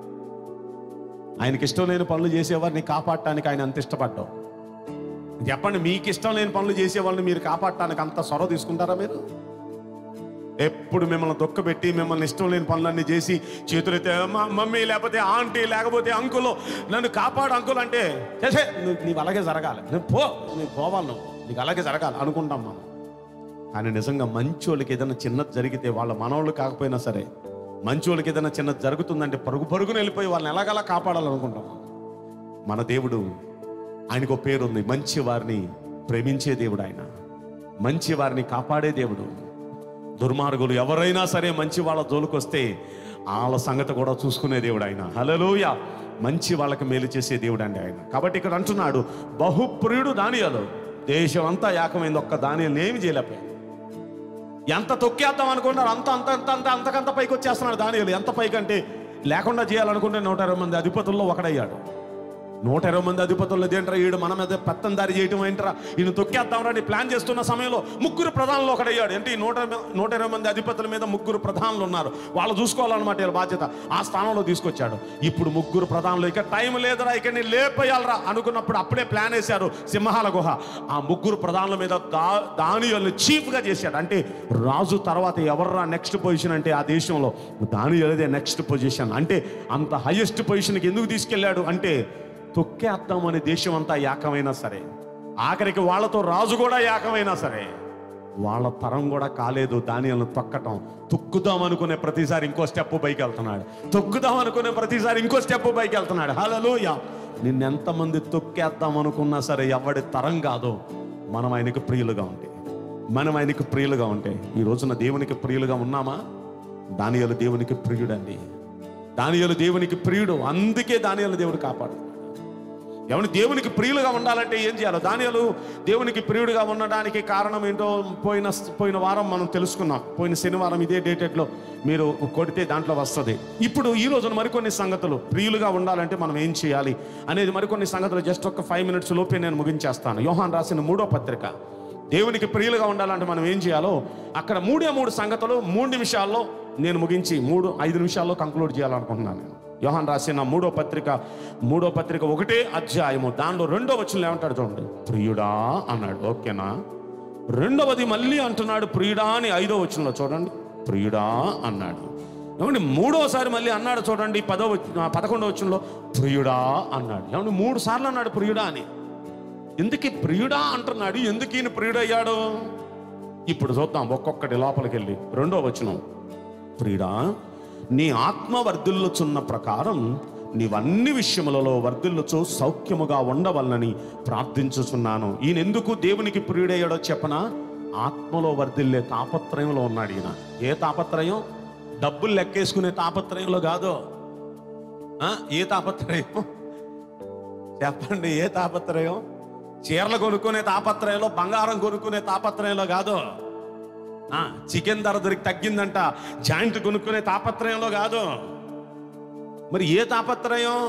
S2: ఆయనకి ఇష్టం లేని పనులు చేసేవారిని కాపాడటానికి ఆయన అంత ఇష్టపడ్డావు చెప్పండి మీకు ఇష్టం లేని పనులు చేసే వాళ్ళని మీరు కాపాడటానికి అంత సొరవ తీసుకుంటారా మీరు ఎప్పుడు మిమ్మల్ని దుఃఖపెట్టి మిమ్మల్ని ఇష్టం లేని పనులన్నీ చేసి చేతులైతే "మా- మమ్మీ లేకపోతే ఆంటీ లేకపోతే అంకులు నన్ను కాపాడు అంకుల్ అంటే చేసే నువ్వు నీకు అలాగే జరగాలి నువ్వు పో నీకు పోవాలి నువ్వు నీకు అలాగే జరగాలి అనుకుంటాం మనం కానీ నిజంగా మంచోళ్ళకి ఏదైనా చిన్నది జరిగితే వాళ్ళ మనవాళ్ళు కాకపోయినా సరే మంచోళ్ళకి ఏదైనా చిన్నది జరుగుతుందంటే పరుగు పరుగున వెళ్ళిపోయి వాళ్ళని ఎలాగలా కాపాడాలనుకుంటాం మన దేవుడు ఆయనకు ఒక పేరు ఉంది మంచి వారిని ప్రేమించే దేవుడు ఆయన మంచి వారిని కాపాడే దేవుడు దుర్మార్గులు ఎవరైనా సరే మంచి వాళ్ళ జోలికొస్తే వాళ్ళ సంగతి కూడా చూసుకునే దేవుడు ఆయన హలలోయ మంచి వాళ్ళకి మేలు చేసే దేవుడు అండి ఆయన కాబట్టి ఇక్కడ అంటున్నాడు బహుప్రియుడు దానియాలు దేశం అంతా ఏకమైంది ఒక్క దానియాలు ఏమి చేయలేకపోయింది ఎంత తొక్కేద్దాం అనుకున్నారు అంత అంత అంత అంత అంతకంత పైకి వచ్చేస్తున్నాడు దానియాలు ఎంత పైకి అంటే లేకుండా చేయాలనుకుంటే నూట ఇరవై మంది అధిపతుల్లో ఒకడయ్యాడు నూట ఇరవై మంది అధిపతులు ఏంట్రా ఈడు మన మీద పెత్తందారి చేయటం ఏంట్రా ఈయన తొక్కేద్దాం రండి ప్లాన్ చేస్తున్న సమయంలో ముగ్గురు ప్రధానులు ఒకడయ్యాడు అంటే ఈ నూట నూట ఇరవై మంది అధిపతుల మీద ముగ్గురు ప్రధానులు ఉన్నారు వాళ్ళు చూసుకోవాలన్నమాట వీళ్ళ బాధ్యత ఆ స్థానంలో తీసుకొచ్చాడు ఇప్పుడు ముగ్గురు ప్రధానులు ఇక టైం లేదురా ఇక నేను లేపేయాలరా అనుకున్నప్పుడు అప్పుడే ప్లాన్ వేశారు సింహాల గుహ ఆ ముగ్గురు ప్రధానుల మీద దా దానియల్ని చీఫ్గా చేశాడు అంటే రాజు తర్వాత ఎవర్రా నెక్స్ట్ పొజిషన్ అంటే ఆ దేశంలో దానియలదే నెక్స్ట్ పొజిషన్ అంటే అంత హైయెస్ట్ పొజిషన్కి ఎందుకు తీసుకెళ్ళాడు అంటే తొక్కేద్దామని దేశం అంతా ఏకమైనా సరే ఆఖరికి వాళ్ళతో రాజు కూడా ఏకమైనా సరే వాళ్ళ తరం కూడా కాలేదు దానిలను తొక్కటం తొక్కుదాం అనుకునే ప్రతిసారి ఇంకో స్టెప్ పైకి వెళ్తున్నాడు తొక్కుదాం అనుకునే ప్రతిసారి ఇంకో స్టెప్ పైకి వెళ్తున్నాడు హలోయ నిన్నెంతమంది తొక్కేద్దాం అనుకున్నా సరే ఎవడి తరం కాదు మనం ఆయనకు ప్రియులుగా ఉంటే మనం ఆయనకు ప్రియులుగా ఉంటే ఈ రోజున దేవునికి ప్రియులుగా ఉన్నామా దానియలు దేవునికి ప్రియుడండి దానియలు దేవునికి ప్రియుడు అందుకే దానియలు దేవుడు కాపాడు ఎవరి దేవునికి ప్రియులుగా ఉండాలంటే ఏం చేయాలి దానియలు దేవునికి ప్రియుడిగా ఉండడానికి కారణం ఏంటో పోయిన పోయిన వారం మనం తెలుసుకున్నాం పోయిన శనివారం ఇదే డేటెడ్లో మీరు కొడితే దాంట్లో వస్తుంది ఇప్పుడు ఈ రోజున మరికొన్ని సంగతులు ప్రియులుగా ఉండాలంటే మనం ఏం చేయాలి అనేది మరికొన్ని సంగతులు జస్ట్ ఒక ఫైవ్ మినిట్స్ లోపే నేను ముగించేస్తాను యోహాన్ రాసిన మూడో పత్రిక దేవునికి ప్రియులుగా ఉండాలంటే మనం ఏం చేయాలో అక్కడ మూడే మూడు సంగతులు మూడు నిమిషాల్లో నేను ముగించి మూడు ఐదు నిమిషాల్లో కంక్లూడ్ చేయాలనుకుంటున్నాను నేను యోహాన్ రాసిన మూడో పత్రిక మూడో పత్రిక ఒకటే అధ్యాయము దానిలో రెండో వచ్చిన ఏమంటాడు చూడండి ప్రియుడా అన్నాడు ఓకేనా రెండవది మళ్ళీ అంటున్నాడు ప్రియుడా అని ఐదో వచనంలో చూడండి ప్రియుడా అన్నాడు ఏమండి మూడోసారి మళ్ళీ అన్నాడు చూడండి పదో వచ- పదకొండో వచనంలో ప్రియుడా అన్నాడు ఏమండి మూడు సార్లు అన్నాడు ప్రియుడా అని ఎందుకు ప్రియుడా అంటున్నాడు ఎందుకు ఈయన ప్రియుడయ్యాడు ఇప్పుడు చూద్దాం ఒక్కొక్కటి లోపలికి వెళ్ళి రెండో వచనం ప్రియుడా నీ ఆత్మ వర్ధిల్లుచున్న ప్రకారం నీవన్ని విషయములలో వర్ధిల్లుచు సౌఖ్యముగా ఉండవలనని ప్రార్థించుచున్నాను ఈయన ఎందుకు దేవునికి ప్రియుడయ్యాడో చెప్పనా ఆత్మలో వర్ధిల్లే తాపత్రయంలో ఉన్నాడు ఈయన ఏ తాపత్రయం డబ్బులు లెక్కేసుకునే తాపత్రయంలో కాదు ఆ, ఏ తాపత్రయం చెప్పండి ఏ తాపత్రయం చీరలు కొనుక్కునే తాపత్రయంలో బంగారం కొనుక్కునే తాపత్రయంలో కాదు ఆ, చికెన్ ధర దొరికి తగ్గిందంట జాయింట్ కొనుక్కునే తాపత్రయంలో కాదు మరి ఏ తాపత్రయం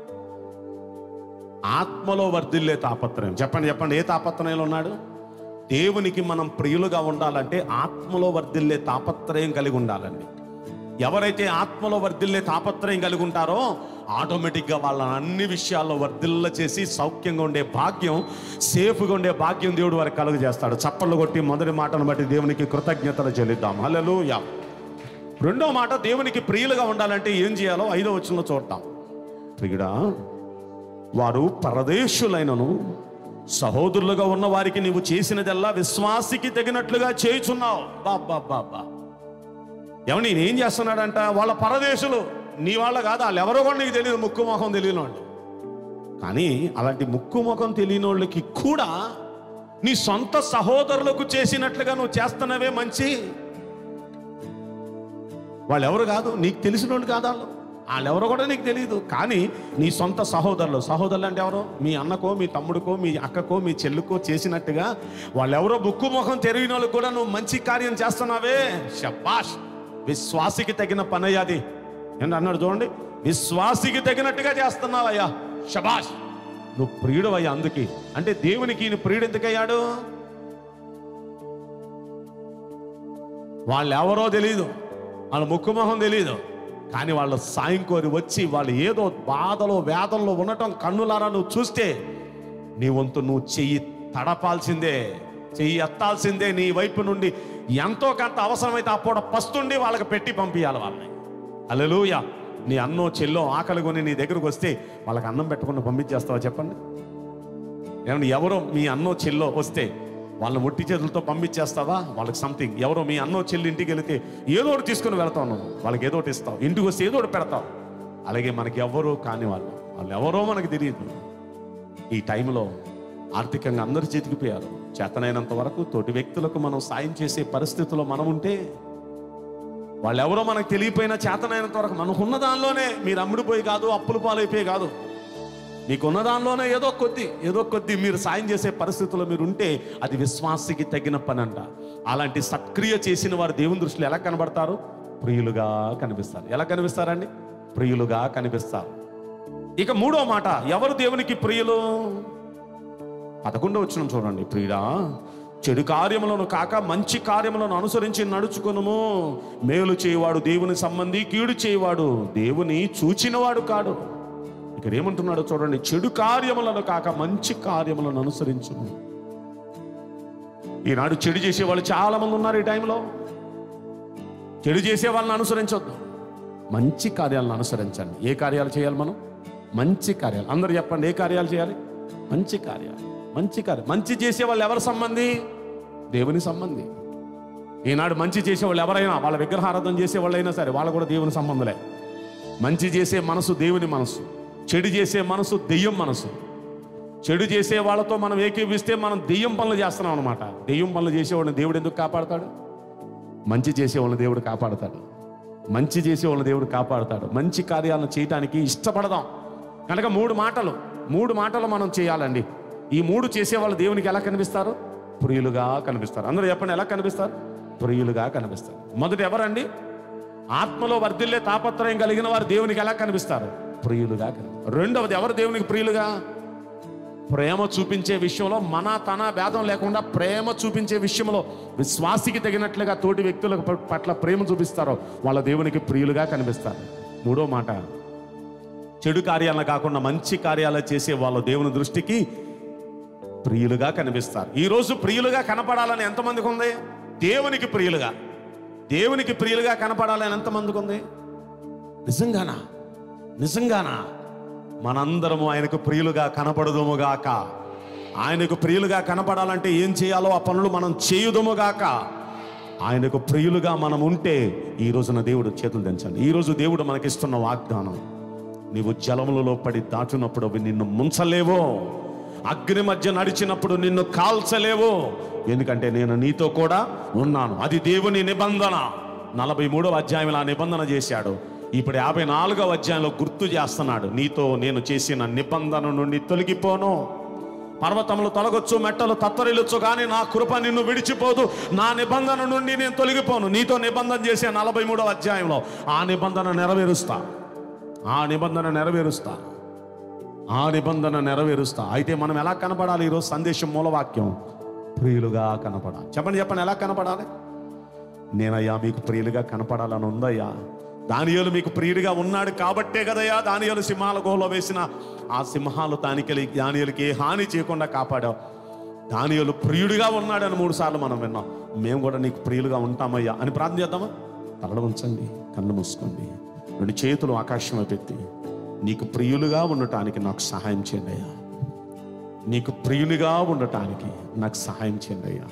S2: ఆత్మలో వర్ధిల్లే తాపత్రయం చెప్పండి చెప్పండి ఏ తాపత్రయంలో ఉన్నాడు దేవునికి మనం ప్రియులుగా ఉండాలంటే ఆత్మలో వర్ధిల్లే తాపత్రయం కలిగి ఉండాలండి ఎవరైతే ఆత్మలో వర్ధిల్లే తాపత్రయం కలిగి ఉంటారో ఆటోమేటిక్గా వాళ్ళని అన్ని విషయాల్లో వర్ధిల్ల చేసి సౌఖ్యంగా ఉండే భాగ్యం సేఫ్గా ఉండే భాగ్యం దేవుడు వారికి కలుగు చేస్తాడు చప్పళ్ళు కొట్టి మొదటి మాటను బట్టి దేవునికి కృతజ్ఞతలు చెల్లిద్దాం హల్లెలూయా రెండో మాట దేవునికి ప్రియులుగా ఉండాలంటే ఏం చేయాలో ఐదో వచనంలో చూడటం ప్రియుడా వారు పరదేశులైనను సహోదరులుగా ఉన్న వారికి నీవు చేసినదల్లా విశ్వాసికి తగినట్లుగా చేయుచున్నావు బాబా బాబా ఏమని ఏం చేస్తున్నాడంట వాళ్ళ పరదేశులు నీ వాళ్ళ కాదు వాళ్ళు ఎవరో కూడా నీకు తెలియదు ముక్కు ముఖం తెలియని వాళ్ళు కానీ అలాంటి ముక్కు ముఖం తెలియని వాళ్ళకి కూడా నీ సొంత సహోదరులకు చేసినట్లుగా నువ్వు చేస్తున్నవే మంచి వాళ్ళు ఎవరు కాదు నీకు తెలిసిన వాళ్ళు కాదు వాళ్ళు వాళ్ళెవరో కూడా నీకు తెలియదు కానీ నీ సొంత సహోదరులు సహోదరులు అంటే ఎవరో మీ అన్నకో మీ తమ్ముడికో మీ అక్కకో మీ చెల్లుకో చేసినట్టుగా వాళ్ళెవరో బుక్కు ముఖం తెరిగిన వాళ్ళకి కూడా నువ్వు మంచి కార్యం చేస్తున్నావే షబాష్ విశ్వాసికి తగిన పని అయ్యా అది ఏంటి అన్నాడు చూడండి విశ్వాసికి తగినట్టుగా చేస్తున్నావయ్యా షబాష్ నువ్వు ప్రియుడు అయ్యా అందుకే అంటే దేవునికి ఈయన ప్రియుడు ఎందుకయ్యాడు వాళ్ళు ఎవరో తెలియదు వాళ్ళ ముక్కుమొహం తెలియదు కానీ వాళ్ళ సాయం కోరి వచ్చి వాళ్ళు ఏదో బాధలో వేదనలో ఉండటం కన్నులారా నువ్వు చూస్తే నీ వంతు నువ్వు చెయ్యి తడపాల్సిందే చెయ్యి ఎత్తాల్సిందే నీ వైపు నుండి ఎంతో కొంత అవసరమైతే ఆ పూట పస్తుండి వాళ్ళకి పెట్టి పంపించాలి వాళ్ళని అలెలుయ నీ అన్నో చెల్లో ఆకలి కొని నీ దగ్గరకు వస్తే వాళ్ళకి అన్నం పెట్టకుండా పంపించేస్తావా చెప్పండి ఏమన్నా ఎవరో మీ అన్నో చెల్లో వస్తే వాళ్ళని ముట్టి చేతులతో పంపించేస్తావా వాళ్ళకి సంథింగ్ ఎవరో మీ అన్నో చెల్లి ఇంటికి వెళితే ఏదో ఒకటి తీసుకుని వెళ్తావు నువ్వు వాళ్ళకి ఏదో ఒకటి ఇస్తావు ఇంటికి వస్తే ఏదో ఒకటి పెడతావు అలాగే మనకి ఎవరో కాని వాళ్ళు వాళ్ళు ఎవరో మనకి తెలియదు ఈ టైంలో ఆర్థికంగా అందరు చితికిపోయారు చేతనైనంత వరకు తోటి వ్యక్తులకు మనం సాయం చేసే పరిస్థితిలో మనం ఉంటే వాళ్ళు ఎవరో మనకు తెలియపోయినా చేతనైనంత వరకు మనకు ఉన్న దానిలోనే మీరు అమ్ముడిపోయి కాదు అప్పులు పాలైపోయి కాదు మీకున్న దానిలోనే ఏదో కొద్ది ఏదో కొద్ది మీరు సాయం చేసే పరిస్థితుల్లో మీరు ఉంటే అది విశ్వాసికి తగిన పని అంట అలాంటి సక్రియ చేసిన వారు దేవుని దృష్టిలో ఎలా కనబడతారు ప్రియులుగా కనిపిస్తారు ఎలా కనిపిస్తారండి ప్రియులుగా కనిపిస్తారు ఇక మూడో మాట ఎవరు దేవునికి ప్రియులు పదకొండో వచ్చిన చూడండి ప్రియుడా చెడు కార్యములను కాక మంచి కార్యములను అనుసరించి నడుచుకునుము మేలు చేయవాడు దేవుని సంబంధి కీడు చేయవాడు దేవుని చూచినవాడు కాడు ఇక్కడ ఏమంటున్నాడో చూడండి చెడు కార్యములను కాక మంచి కార్యములను అనుసరించు ఈనాడు చెడు చేసే వాళ్ళు చాలా మంది ఉన్నారు ఈ టైంలో చెడు చేసే వాళ్ళని అనుసరించొద్దు మంచి కార్యాలను అనుసరించండి ఏ కార్యాలు చేయాలి మనం మంచి కార్యాలు అందరూ చెప్పండి ఏ కార్యాలు చేయాలి మంచి కార్యాలు మంచి కార్యం మంచి చేసే వాళ్ళు ఎవరి సంబంధి దేవుని సంబంధి ఈనాడు మంచి చేసే వాళ్ళు ఎవరైనా వాళ్ళ విగ్రహారాధన చేసే వాళ్ళైనా సరే వాళ్ళు కూడా దేవుని సంబంధులే మంచి చేసే మనసు దేవుని మనసు చెడు చేసే మనసు దెయ్యం మనసు చెడు చేసే వాళ్ళతో మనం ఏకీపిస్తే మనం దెయ్యం పనులు చేస్తున్నాం అనమాట దెయ్యం పనులు చేసేవాడిని దేవుడు ఎందుకు కాపాడతాడు మంచి చేసేవాళ్ళని దేవుడు కాపాడతాడు మంచి చేసేవాళ్ళని దేవుడు కాపాడతాడు మంచి కార్యాలను చేయటానికి ఇష్టపడదాం కనుక మూడు మాటలు మూడు మాటలు మనం చేయాలండి ఈ మూడు చేసేవాళ్ళు దేవునికి ఎలా కనిపిస్తారు ప్రియులుగా కనిపిస్తారు అందరూ చెప్పండి ఎలా కనిపిస్తారు ప్రియులుగా కనిపిస్తారు మొదటి ఎవరండి ఆత్మలో వర్ధిల్లే తాపత్రయం కలిగిన వారు దేవునికి ఎలా కనిపిస్తారు ప్రియులుగా కనిపిస్తారు రెండవది ఎవరు దేవునికి ప్రియులుగా ప్రేమ చూపించే విషయంలో మన తన భేదం లేకుండా ప్రేమ చూపించే విషయంలో విశ్వాసికి తగినట్లుగా తోటి వ్యక్తుల ప- పట్ల ప్రేమ చూపిస్తారో వాళ్ళ దేవునికి ప్రియులుగా కనిపిస్తారు మూడో మాట చెడు కార్యాలను కాకుండా మంచి కార్యాలు చేసే వాళ్ళ దేవుని దృష్టికి ప్రియులుగా కనిపిస్తారు ఈ రోజు ప్రియులుగా కనపడాలని ఎంతమందికి ఉంది దేవునికి ప్రియులుగా దేవునికి ప్రియులుగా కనపడాలని ఎంతమందికి ఉంది నిజంగానా నిజంగానా మనందరము ఆయనకు ప్రియులుగా కనపడదుముగాక ఆయనకు ప్రియులుగా కనపడాలంటే ఏం చేయాలో ఆ పనులు మనం చేయుదుముగాక ఆయనకు ప్రియులుగా మనం ఉంటే ఈ రోజున దేవుడు చేతులు దించండి ఈ రోజు దేవుడు మనకిస్తున్న వాగ్దానం నీవు జలములలో పడి దాటినప్పుడు అవి నిన్ను ముంచలేవో అగ్ని మధ్య నడిచినప్పుడు నిన్ను కాల్చలేవో ఎందుకంటే నేను నీతో కూడా ఉన్నాను అది దేవుని నిబంధన నలభై మూడవ అధ్యాయంలో ఆ నిబంధన చేశాడు ఇప్పుడు యాభై నాలుగవ అధ్యాయంలో గుర్తు చేస్తున్నాడు నీతో నేను చేసిన నిబంధన నుండి తొలగిపోను పర్వతములు తొలగొచ్చు మెట్టలు తత్తరిల్లొచ్చు కానీ నా కృప నిన్ను విడిచిపోదు నా నిబంధన నుండి నేను తొలగిపోను నీతో నిబంధన చేసే నలభై మూడవ అధ్యాయంలో ఆ నిబంధన నెరవేరుస్తా ఆ నిబంధన నెరవేరుస్తా ఆ నిబంధన నెరవేరుస్తా అయితే మనం ఎలా కనపడాలి ఈరోజు సందేశం మూలవాక్యం ప్రియులుగా కనపడాలి చెప్పండి చెప్పండి ఎలా కనపడాలి నేనయ్యా మీకు ప్రియులుగా కనపడాలని ఉందయ్యా దానియోలు మీకు ప్రియుడిగా ఉన్నాడు కాబట్టే కదయ్యా దానియోలు సింహాల గుహలో వేసిన ఆ సింహాలు దానికి దానియులకి ఏ హాని చేయకుండా కాపాడావు దానియోలు ప్రియుడిగా ఉన్నాడని మూడు సార్లు మనం విన్నాం మేము కూడా నీకు ప్రియులుగా ఉంటామయ్యా అని ప్రార్థన చేద్దామా తలడ ఉంచండి కళ్ళు మూసుకోండి రెండు చేతులు ఆకాశం పెట్టి నీకు ప్రియులుగా ఉండటానికి నాకు సహాయం చేయండి అయ్యా నీకు ప్రియునిగా ఉండటానికి నాకు సహాయం చేయండి అయ్యా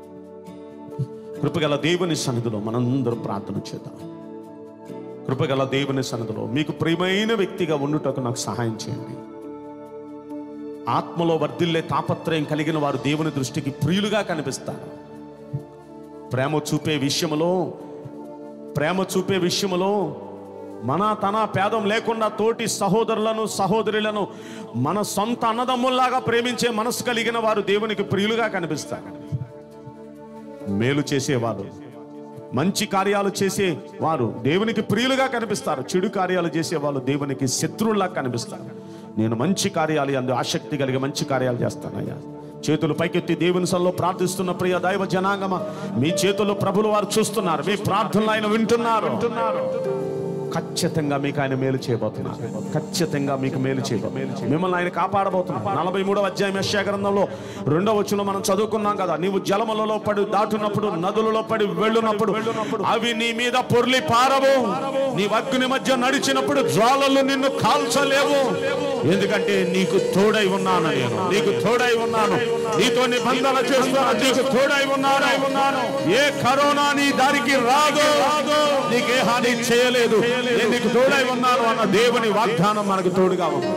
S2: కృపగల దేవుని సన్నిధిలో మనందరం ప్రార్థన చేద్దాం కృపగల దేవుని సన్నిధిలో మీకు ప్రియమైన వ్యక్తిగా ఉండుటకు నాకు సహాయం చేయండి ఆత్మలో వర్ధిల్లే తాపత్రయం కలిగిన వారు దేవుని దృష్టికి ప్రియులుగా కనిపిస్తారు ప్రేమ చూపే విషయములో ప్రేమ చూపే విషయములో మన తన పేదం లేకుండా తోటి సహోదరులను సహోదరులను మన సొంత అన్నదమ్ముల్లాగా ప్రేమించే మనసు కలిగిన వారు దేవునికి ప్రియులుగా కనిపిస్తారు మేలు చేసేవారు మంచి కార్యాలు చేసే వారు దేవునికి ప్రియులుగా కనిపిస్తారు చెడు కార్యాలు చేసే వాళ్ళు దేవునికి శత్రువుల్లా కనిపిస్తారు నేను మంచి కార్యాలు అందు ఆసక్తి కలిగి మంచి కార్యాలు చేస్తానయ్యా చేతులు పైకెత్తి దేవుని సల్లో ప్రార్థిస్తున్న ప్రియ దైవ జనాంగమ మీ చేతుల్లో ప్రభులు వారు చూస్తున్నారు మీ ప్రార్థనలు ఆయన వింటున్నారు వింటున్నారు ఖచ్చితంగా మీకు ఆయన మేలు చేయబోతున్నారు ఖచ్చితంగా మీకు మేలు చేయబోతున్నారు మిమ్మల్ని ఆయన కాపాడబోతున్నారు నలభై మూడవ అధ్యాయం యెషయా గ్రంథంలో రెండవ వచనం మనం చదువుకున్నాం కదా నీవు జలములలో పడి దాటున్నప్పుడు నదులలో పడి వెళ్ళునప్పుడు అవి నీ మీద పొర్లి పారవు నీ అగ్ని మధ్య నడిచినప్పుడు జ్వాలలు నిన్ను కాల్చలేవు ఎందుకంటే నీకు తోడై ఉన్నాను నేను నీకు తోడై ఉన్నాను నీతో నిబంధన చేస్తున్నాను నీకు తోడై ఉన్నాను ఉన్నాను ఏ కరోనా నీ దారికి రాదు నీకే హాని చేయలేదు నేను నీకు తోడై ఉన్నాను అన్న దేవుని వాగ్దానం మనకు తోడుగా ఉంది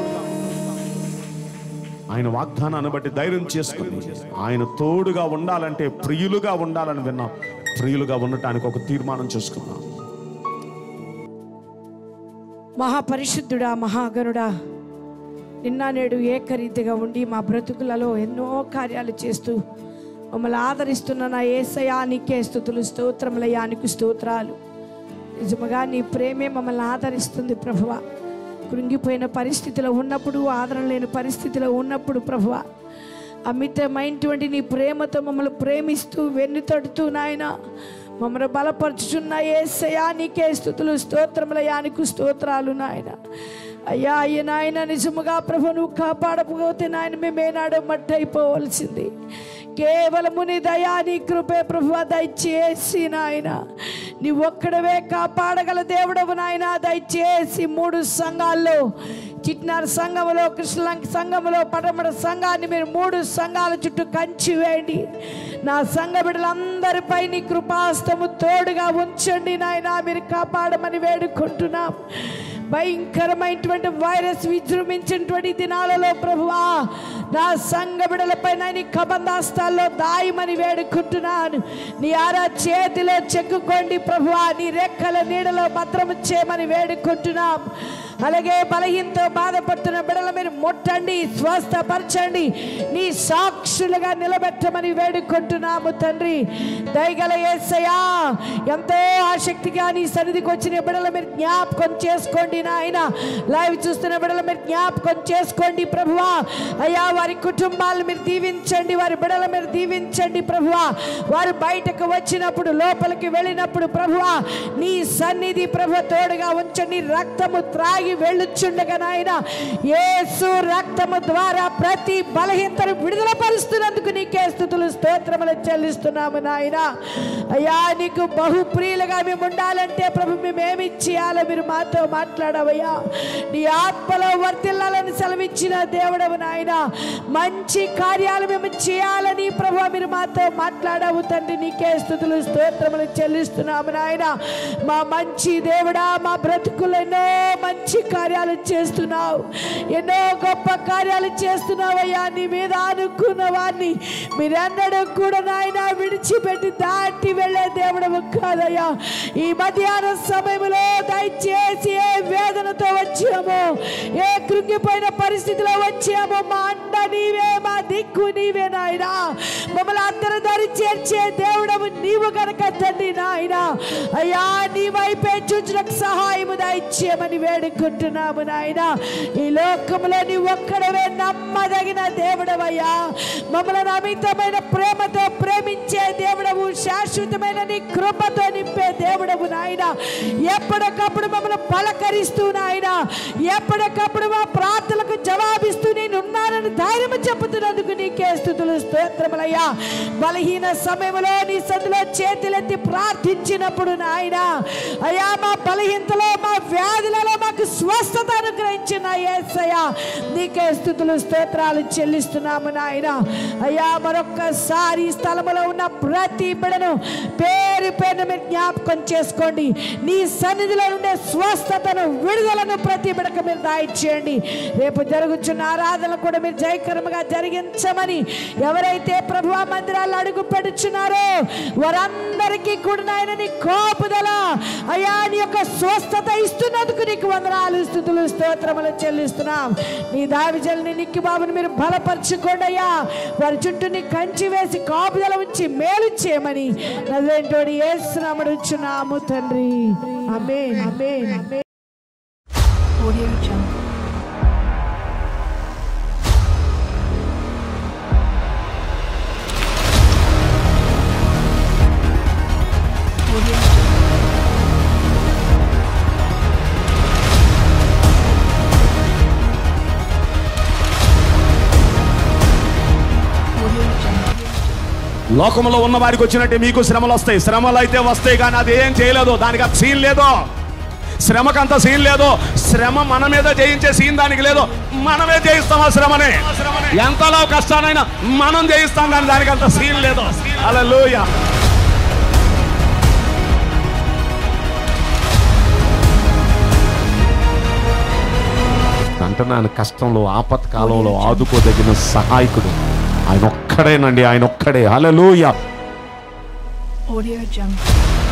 S2: ఆయన వాగ్దానాన్ని బట్టి ధైర్యం చేసుకుని ఆయన తోడుగా ఉండాలంటే ప్రియులుగా ఉండాలని విన్నాం ప్రియులుగా ఉండటానికి ఒక తీర్మానం చేసుకున్నాం
S5: మహాపరిశుద్ధుడా మహాగణుడా నిన్న నేడు ఏకరీతిగా ఉండి మా బ్రతుకులలో ఎన్నో కార్యాలు చేస్తూ మమ్మల్ని ఆదరిస్తున్న నా ఏసయానికే స్థుతులు స్తోత్రములయానికి స్తోత్రాలు నిజముగా నీ ప్రేమే మమ్మల్ని ఆదరిస్తుంది ప్రభువ కృంగిపోయిన పరిస్థితిలో ఉన్నప్పుడు ఆదరణ లేని పరిస్థితిలో ఉన్నప్పుడు ప్రభువ అమితమైనటువంటి నీ ప్రేమతో మమ్మల్ని ప్రేమిస్తూ వెన్నుతడుతూ నాయన మమ్మల్ని బలపరుచుచున్న ఏసయా నీకే స్థుతులు స్తోత్రములయానికి స్తోత్రాలు నాయన అయ్యా అయ్య నాయన నిజముగా ప్రభు నువ్వు కాపాడకపోతే నాయన మేమేనాడో మట్టయిపోవలసింది కేవలము నీ దయా నీ కృపే ప్రభు దయచేసి నాయన నీ ఒక్కడవే కాపాడగల దేవుడవు నాయన దయచేసి మూడు సంఘాల్లో చిట్నార్ సంఘములో కృష్ణలంక సంఘములో పటమడ సంఘాన్ని మీరు మూడు సంఘాల చుట్టూ కంచి వేయండి నా సంఘ బిడ్డలందరిపై నీ కృపాస్తము తోడుగా ఉంచండి నాయన మీరు కాపాడమని వేడుకుంటున్నాం భయంకరమైనటువంటి వైరస్ విజృంభించినటువంటి దినాలలో ప్రభువా నా సంఘ బిడలపై నీ కబందాస్తాల్లో దాయమని వేడుకుంటున్నాను నీ ఆరా చేతిలో చెక్కుకోండి ప్రభువా నీ రెక్కల నీడలో భద్రము చేయమని వేడుకుంటున్నాం అలాగే బలహీనతో బాధపడుతున్న బిడల మీరు ముట్టండి స్వస్థపరచండి నీ సాక్షులుగా నిలబెట్టమని వేడుకుంటున్నాము తండ్రి దయగల యేసయ్యా ఎంతో ఆసక్తిగా నీ సన్నిధికి వచ్చిన బిడల మీరు జ్ఞాపకం చేసుకోండి నాయన లైవ్ చూస్తున్న బిడల మీరు జ్ఞాపకం చేసుకోండి ప్రభువా అయ్యా వారి కుటుంబాలను మీరు దీవించండి వారి బిడల మీరు దీవించండి ప్రభువా వారు బయటకు వచ్చినప్పుడు లోపలికి వెళ్ళినప్పుడు ప్రభువా నీ సన్నిధి ప్రభు తోడుగా ఉంచండి రక్తము త్రాగి వెళ్ళుచుండగా నాయన యేసు రక్తము ద్వారా ప్రతి బలహీనతను విడుదల పరుస్తున్నందుకు నీకే స్థుతులు స్తోత్రములు చెల్లిస్తున్నాము నాయన అయ్యా నీకు బహు ప్రియులుగా మేము ఉండాలంటే ప్రభు మేము ఏమి చేయాలో మీరు మాతో మాట్లాడవయ్యా నీ ఆత్మలో వర్తిల్లాలని సెలవిచ్చిన దేవుడవు నాయన మంచి కార్యాలు మేము చేయాలని ప్రభు మీరు మాతో మాట్లాడవు తండ్రి నీకే స్థుతులు స్తోత్రములు చెల్లిస్తున్నాము నాయన మా మంచి దేవుడా మా బ్రతుకులు ఎన్నో మంచి కార్యాలు చేస్తున్నావు ఎన్నో గొప్ప కార్యాలు చేస్తున్నావయ్యా నీ మీద అనుకున్న వారిని మీరెన్నడూ కూడా నాయన విడిచిపెట్టి దాటి వెళ్ళే దేవుడవు కాదయ్యా ఈ మధ్యాహ్న సమయంలో దయచేసి ఏ వేదనతో వచ్చామో ఏ కృంగిపోయిన పరిస్థితిలో వచ్చామో మా అండ నీవే మా దిక్కు నీవే నాయనా మమ్మల్ని అందరూ దరి చేర్చే దేవుడవు నీవు కనుక తండ్రి నాయన అయ్యా నీ వైపే చూచులకు సహాయము దయచేయమని వేడుకుంటున్నాము నాయన ఈ లోకంలో నీ ఒక్కడవే నమ్మదగిన దేవుడవయ్యా మమ్మల్ని అమితమైన ప్రేమతో ప్రేమించే దేవుడవు శాశ్వతమైన నీ కృపతో నింపే దేవుడవు నాయన ఎప్పటికప్పుడు మమ్మల్ని పలకరిస్తూ నాయన ఎప్పటికప్పుడు మా ప్రార్థనలకు జవాబిస్తూ నేను ఉన్నానని ధైర్యం చెప్పుతున్నందుకు నీకే స్థుతులు స్తోత్రములయ్యా బలహీన సమయంలో నీ సందులో చేతులెత్తి ప్రార్థించినప్పుడు నాయన అయ్యా మా బలహీనతలో మా వ్యాధులలో మాకు స్వస్థత అనుగ్రహించిన యేసయ్యా నీకే స్థుతులు స్తోత్రాలు చెల్లిస్తున్నాము నాయన అయ్యా మరొక్కసారి ఈ స్థలములో ఉన్న ప్రతి బిడను పేరు పేరును మీరు జ్ఞాపకం చేసుకోండి నీ సన్నిధిలో ఉండే స్వస్థతను విడుదలను ప్రతి బిడకు మీరు దాయిచేయండి రేపు జరుగుతున్న ఆరాధన కూడా మీరు జయకరముగా జరిగించమని ఎవరైతే ప్రభు మందిరాలు అడుగు పెడుచున్నారో వారందరికీ కూడా నాయన నీ కోపుదల అయ్యా నీ యొక్క స్వస్థత ఇస్తున్నందుకు నీకు వందనాలు స్థుతులు స్తోత్రములు చెల్లిస్తున్నాం నీ దావిజల్ని నిక్కి బాబుని మీరు బలపరచుకోండి అయ్యా వారి చుట్టూ నీ కంచి వేసి కాపుదల ఉంచి మేలు చేయమని నదేంటోడి ఏసునామడుచున్నాము తండ్రి ఆమేన్ ఆమేన్ ఆమేన్
S1: Audio Jungle. Audio Jungle. Audio Jungle.
S2: లోకంలో ఉన్న వారికి వచ్చినట్టే మీకు శ్రమలు వస్తాయి శ్రమలు అయితే వస్తాయి కానీ అది ఏం చేయలేదు దానికి అంత సీన్ లేదు శ్రమకంత సీన్ లేదు శ్రమ మన మీద జయించే సీన్ దానికి లేదు మనమే జయిస్తాం ఆ శ్రమని ఎంతలో కష్టానైనా మనం జయిస్తాం కానీ దానికి అంత సీన్ లేదు అలా అంటున్నాను కష్టంలో ఆపత్కాలంలో ఆదుకోదగిన సహాయకుడు ఆయన ఒక్కడేనండి ఆయన ఒక్కడే హల్లెలూయా
S1: Audio Jungle.